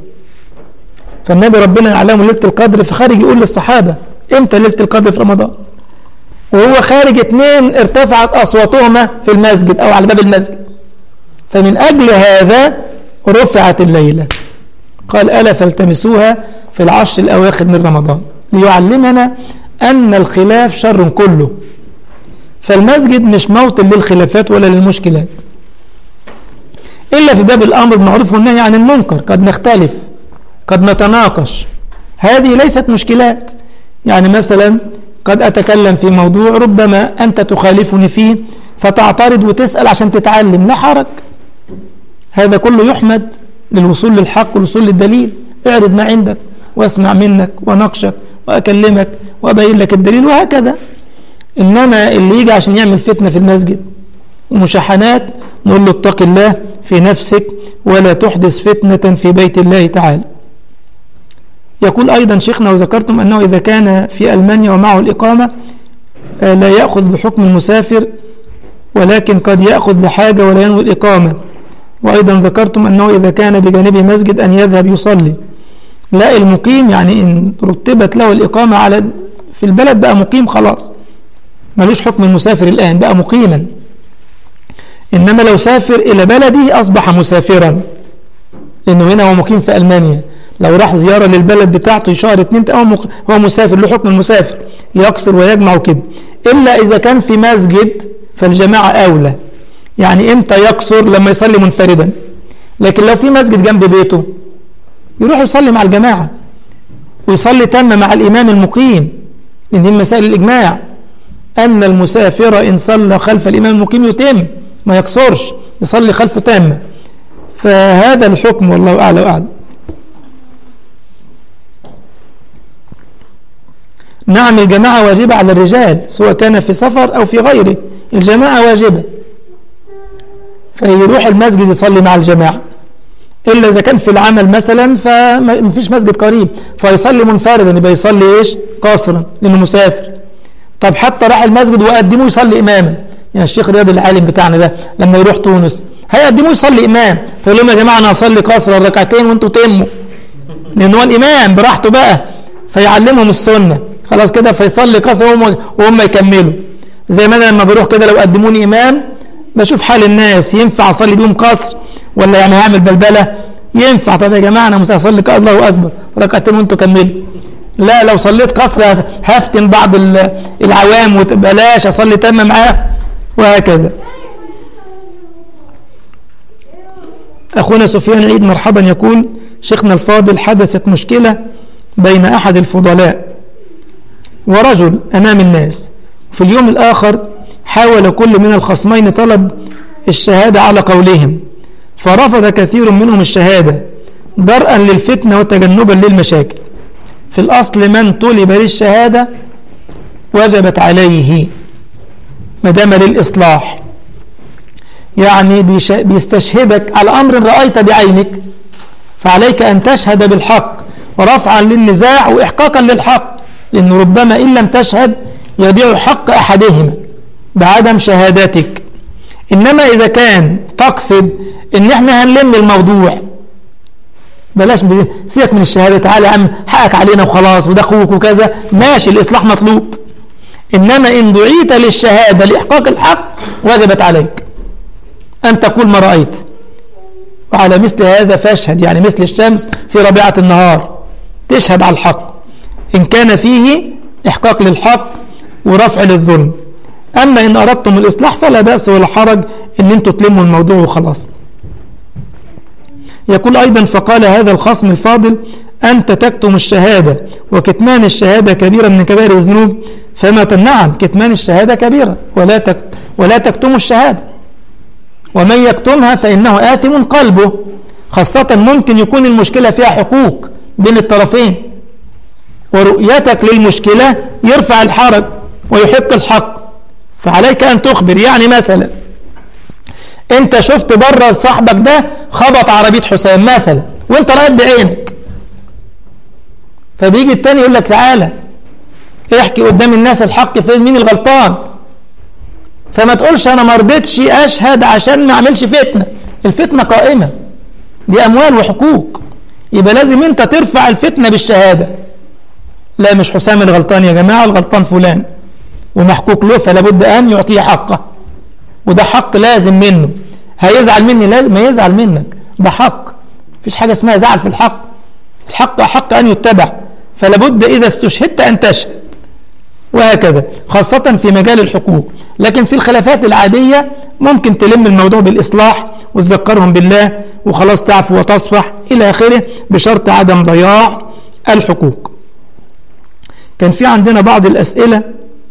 فالنبي ربنا يعلمه ليلة القدر فخارج يقول للصحابة إمتى ليلة القدر في رمضان وهو خارج اتنين ارتفعت أصواتهما في المسجد أو على باب المسجد فمن أجل هذا رفعت الليلة قال ألا فالتمسوها في العشر الأواخر من رمضان ليعلمنا أن الخلاف شر كله فالمسجد مش موطن للخلافات ولا للمشكلات إلا في باب الأمر بالمعروف والنهي عن المنكر قد نختلف قد نتناقش هذه ليست مشكلات يعني مثلا قد أتكلم في موضوع ربما أنت تخالفني فيه فتعترض وتسأل عشان تتعلم لا حرج هذا كله يحمد للوصول للحق والوصول للدليل اعرض ما عندك واسمع منك ونقشك وأكلمك وأبين لك الدليل وهكذا إنما اللي يجي عشان يعمل فتنة في المسجد ومشاحنات نقول له اتق الله في نفسك ولا تحدث فتنة في بيت الله تعالى يقول أيضا شيخنا وذكرتم أنه إذا كان في ألمانيا ومعه الإقامة لا يأخذ بحكم المسافر ولكن قد يأخذ لحاجة ولا ينوي الإقامة وأيضا ذكرتم أنه إذا كان بجانبه مسجد أن يذهب يصلي لا المقيم يعني إن رتبت له الإقامة على في البلد بقى مقيم خلاص ملوش حكم المسافر الآن بقى مقيما إنما لو سافر إلى بلده أصبح مسافرا لأنه هنا هو مقيم في ألمانيا لو راح زيارة للبلد بتاعته شهر اتنين هو مسافر له حكم المسافر يقصر ويجمع وكده إلا إذا كان في مسجد فالجماعة أولى يعني إمتى يقصر لما يصلي منفردا لكن لو في مسجد جنب بيته يروح يصلي مع الجماعة ويصلي تم مع الإمام المقيم لأن دي مسائل الإجماع أن المسافر إن صلى خلف الإمام المقيم يتم ما يقصرش يصلي خلفه تامة فهذا الحكم والله أعلى وأعلم نعم الجماعة واجبة على الرجال سواء كان في سفر أو في غيره الجماعة واجبة فيروح المسجد يصلي مع الجماعة إلا إذا كان في العمل مثلا فما فيش مسجد قريب فيصلي منفردا يبقى يصلي إيش قاصرا لأنه مسافر طب حتى راح المسجد وقدموه يصلي إماما يعني الشيخ رياض العالم بتاعنا ده لما يروح تونس هيقدموه يصلي إمام فيقول لهم يا جماعة أنا هصلي قاصرا ركعتين وأنتوا تموا لأن هو الإمام براحته بقى فيعلمهم السنة خلاص كده فيصلي قاصر وهم, وهم يكملوا زي ما أنا لما بروح كده لو قدموني إمام بشوف حال الناس ينفع أصلي بيهم قصر ولا يعني هعمل بلبلة ينفع طب يا جماعة أنا مش هصلي الله أكبر ركعتين وأنتوا كملوا لا لو صليت قصر هفتن بعض العوام وبلاش أصلي تم معاه وهكذا أخونا سفيان عيد مرحبا يقول شيخنا الفاضل حدثت مشكلة بين أحد الفضلاء ورجل أمام الناس في اليوم الآخر حاول كل من الخصمين طلب الشهادة على قولهم فرفض كثير منهم الشهادة درءا للفتنة وتجنبا للمشاكل في الأصل من طلب للشهادة وجبت عليه مدام للإصلاح يعني بيستشهدك على أمر رأيت بعينك فعليك أن تشهد بالحق ورفعا للنزاع وإحقاقا للحق لأنه ربما إن لم تشهد يضيع حق أحدهما بعدم شهادتك إنما إذا كان تقصد إن إحنا هنلم الموضوع بلاش سيبك من الشهادة تعالى يا عم حقك علينا وخلاص وده أخوك وكذا ماشي الإصلاح مطلوب إنما إن دعيت للشهادة لإحقاق الحق وجبت عليك أن تقول ما رأيت وعلى مثل هذا فاشهد يعني مثل الشمس في ربيعة النهار تشهد على الحق إن كان فيه إحقاق للحق ورفع للظلم أما إن أردتم الإصلاح فلا بأس ولا حرج إن أنتم تلموا الموضوع وخلاص يقول أيضا فقال هذا الخصم الفاضل أنت تكتم الشهادة وكتمان الشهادة كبيرة من كبائر الذنوب فما نعم كتمان الشهادة كبيرة ولا تك ولا تكتم الشهادة ومن يكتمها فإنه آثم قلبه خاصة ممكن يكون المشكلة فيها حقوق بين الطرفين ورؤيتك للمشكلة يرفع الحرج ويحق الحق فعليك أن تخبر يعني مثلا انت شفت بره صاحبك ده خبط عربية حسام مثلا وانت رايت بعينك فبيجي التاني يقول لك تعالى احكي قدام الناس الحق فين مين الغلطان فما تقولش انا ما رضيتش اشهد عشان ما اعملش فتنه الفتنه قائمه دي اموال وحقوق يبقى لازم انت ترفع الفتنه بالشهاده لا مش حسام الغلطان يا جماعه الغلطان فلان ومحكوك له فلا بد أن يعطيه حقه وده حق لازم منه هيزعل مني لازم ما يزعل منك ده حق مفيش حاجة اسمها زعل في الحق الحق حق أن يتبع فلا بد إذا استشهدت أن تشهد وهكذا خاصة في مجال الحقوق لكن في الخلافات العادية ممكن تلم الموضوع بالإصلاح وتذكرهم بالله وخلاص تعفو وتصفح إلى آخره بشرط عدم ضياع الحقوق كان في عندنا بعض الأسئلة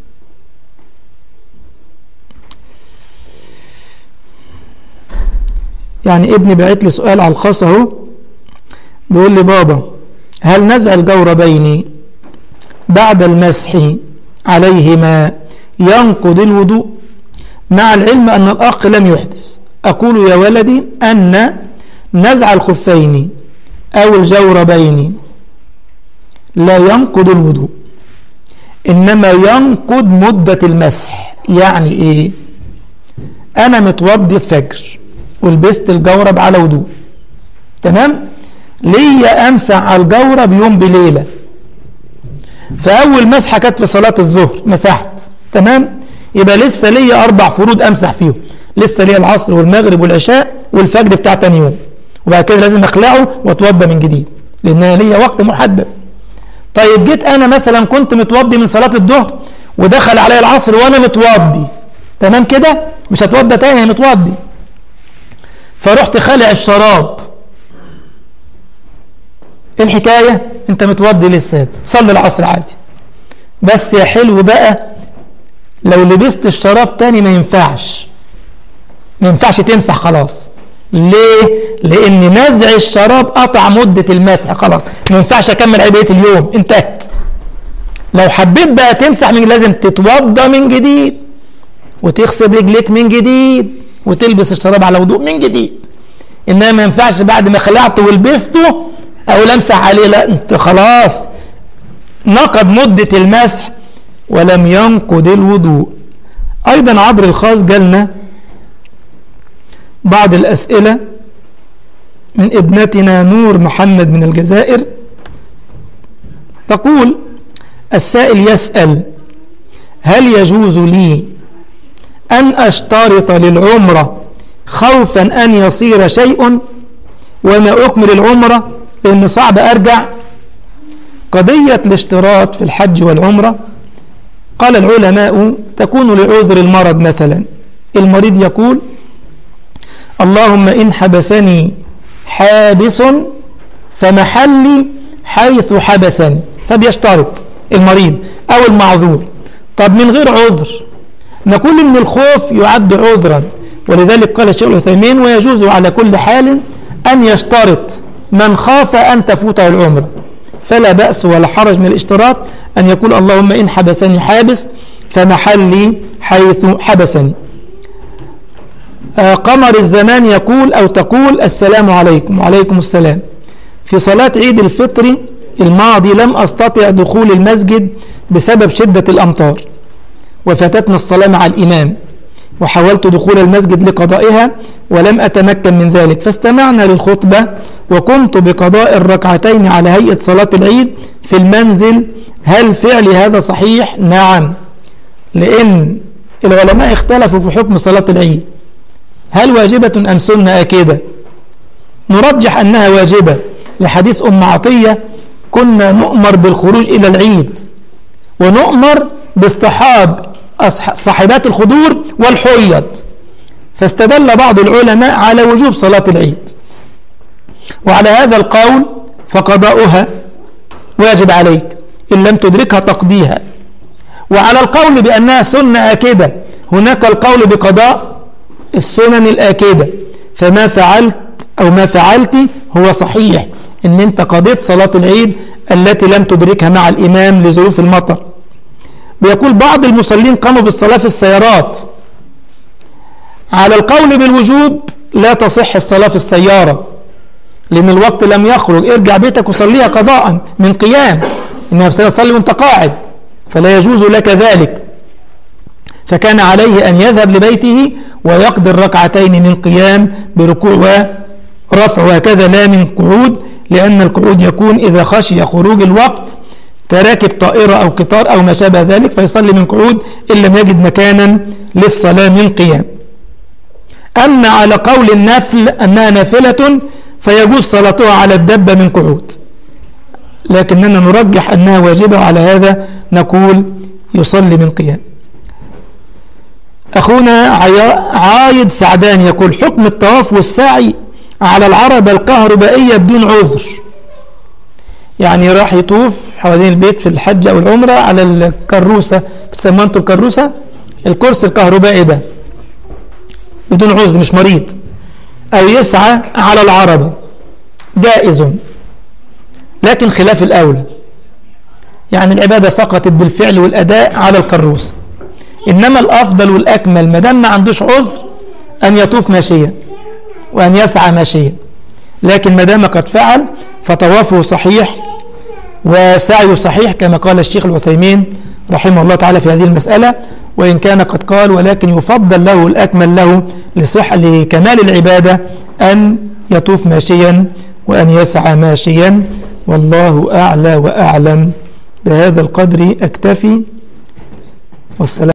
يعني ابني بعت لي سؤال على الخاص اهو بيقول لي بابا هل نزع الجوربين بعد المسح عليهما ينقض الوضوء مع العلم أن الأخ لم يحدث أقول يا ولدي أن نزع الخفين أو الجوربين لا ينقض الوضوء إنما ينقض مدة المسح يعني إيه أنا متوضي الفجر ولبست الجورب على وضوء تمام ليا أمسح على الجورب يوم بليلة فأول مسحة كانت في صلاة الظهر مسحت تمام يبقى لسه ليا أربع فروض أمسح فيهم لسه ليا العصر والمغرب والعشاء والفجر بتاع تاني يوم وبعد كده لازم أخلعه وأتوضى من جديد لأن أنا ليا وقت محدد طيب جيت أنا مثلا كنت متوضي من صلاة الظهر ودخل عليا العصر وأنا متوضي تمام كده مش هتوضى تاني أنا متوضي فرحت خلع الشراب ايه الحكاية انت متوضي لسه صلي العصر عادي بس يا حلو بقى لو لبست الشراب تاني ما ينفعش ما ينفعش تمسح خلاص ليه لان نزع الشراب قطع مدة المسح خلاص ما ينفعش اكمل عبية اليوم انتهت لو حبيت بقى تمسح من لازم تتوضى من جديد وتغسل رجليك من جديد وتلبس الشراب على وضوء من جديد انما ما ينفعش بعد ما خلعته ولبسته او لمسح عليه لا انت خلاص نقض مدة المسح ولم ينقض الوضوء ايضا عبر الخاص جالنا بعض الاسئلة من ابنتنا نور محمد من الجزائر تقول السائل يسأل هل يجوز لي أن أشترط للعمرة خوفا أن يصير شيء وما أكمل العمرة لأن صعب أرجع قضية الاشتراط في الحج والعمرة قال العلماء تكون لعذر المرض مثلا المريض يقول اللهم إن حبسني حابس فمحلي حيث حبسني فبيشترط المريض أو المعذور طب من غير عذر نقول إن الخوف يعد عذرا ولذلك قال الشيخ العثيمين ويجوز على كل حال أن يشترط من خاف أن تفوته العمرة فلا بأس ولا حرج من الاشتراط أن يقول اللهم إن حبسني حابس فمحلي حيث حبسني آه قمر الزمان يقول أو تقول السلام عليكم وعليكم السلام في صلاة عيد الفطر الماضي لم أستطع دخول المسجد بسبب شدة الأمطار وفاتتنا الصلاة مع الإمام وحاولت دخول المسجد لقضائها ولم أتمكن من ذلك فاستمعنا للخطبة وقمت بقضاء الركعتين على هيئة صلاة العيد في المنزل هل فعل هذا صحيح؟ نعم لأن العلماء اختلفوا في حكم صلاة العيد هل واجبة أم سنة أكيدة نرجح أنها واجبة لحديث أم عطية كنا نؤمر بالخروج إلى العيد ونؤمر باصطحاب صاحبات الخدور والحيض فاستدل بعض العلماء على وجوب صلاة العيد وعلى هذا القول فقضاؤها واجب عليك إن لم تدركها تقضيها وعلى القول بأنها سنة آكدة هناك القول بقضاء السنن الآكدة فما فعلت أو ما فعلت هو صحيح إن أنت قضيت صلاة العيد التي لم تدركها مع الإمام لظروف المطر بيقول بعض المصلين قاموا بالصلاة في السيارات على القول بالوجوب لا تصح الصلاة في السيارة لأن الوقت لم يخرج ارجع بيتك وصليها قضاء من قيام إنها صلي وانت قاعد فلا يجوز لك ذلك فكان عليه أن يذهب لبيته ويقضي الركعتين من قيام بركوع ورفع وهكذا لا من قعود لأن القعود يكون إذا خشي خروج الوقت كراكب طائرة أو قطار أو ما شابه ذلك فيصلي من قعود إن لم يجد مكانا للصلاة من قيام أما على قول النفل أنها نافلة فيجوز صلاتها على الدبة من قعود لكننا نرجح أنها واجبة وعلى هذا نقول يصلي من قيام أخونا عايد سعدان يقول حكم الطواف والسعي على العربة الكهربائية بدون عذر يعني راح يطوف حوالين البيت في الحج أو العمرة على الكروسة بتسموها انتوا الكروسة الكرسي الكهربائي ده بدون عذر مش مريض أو يسعى على العربة جائز لكن خلاف الأولى يعني العبادة سقطت بالفعل والأداء على الكروسة إنما الأفضل والأكمل ما دام ما عندوش عذر أن يطوف ماشيا وأن يسعى ماشيا لكن ما دام قد فعل فطوافه صحيح وسعيه صحيح كما قال الشيخ العثيمين رحمه الله تعالى في هذه المسألة وإن كان قد قال ولكن يفضل له الأكمل له لصح لكمال العبادة أن يطوف ماشيا وأن يسعى ماشيا والله أعلى وأعلم بهذا القدر أكتفي والسلام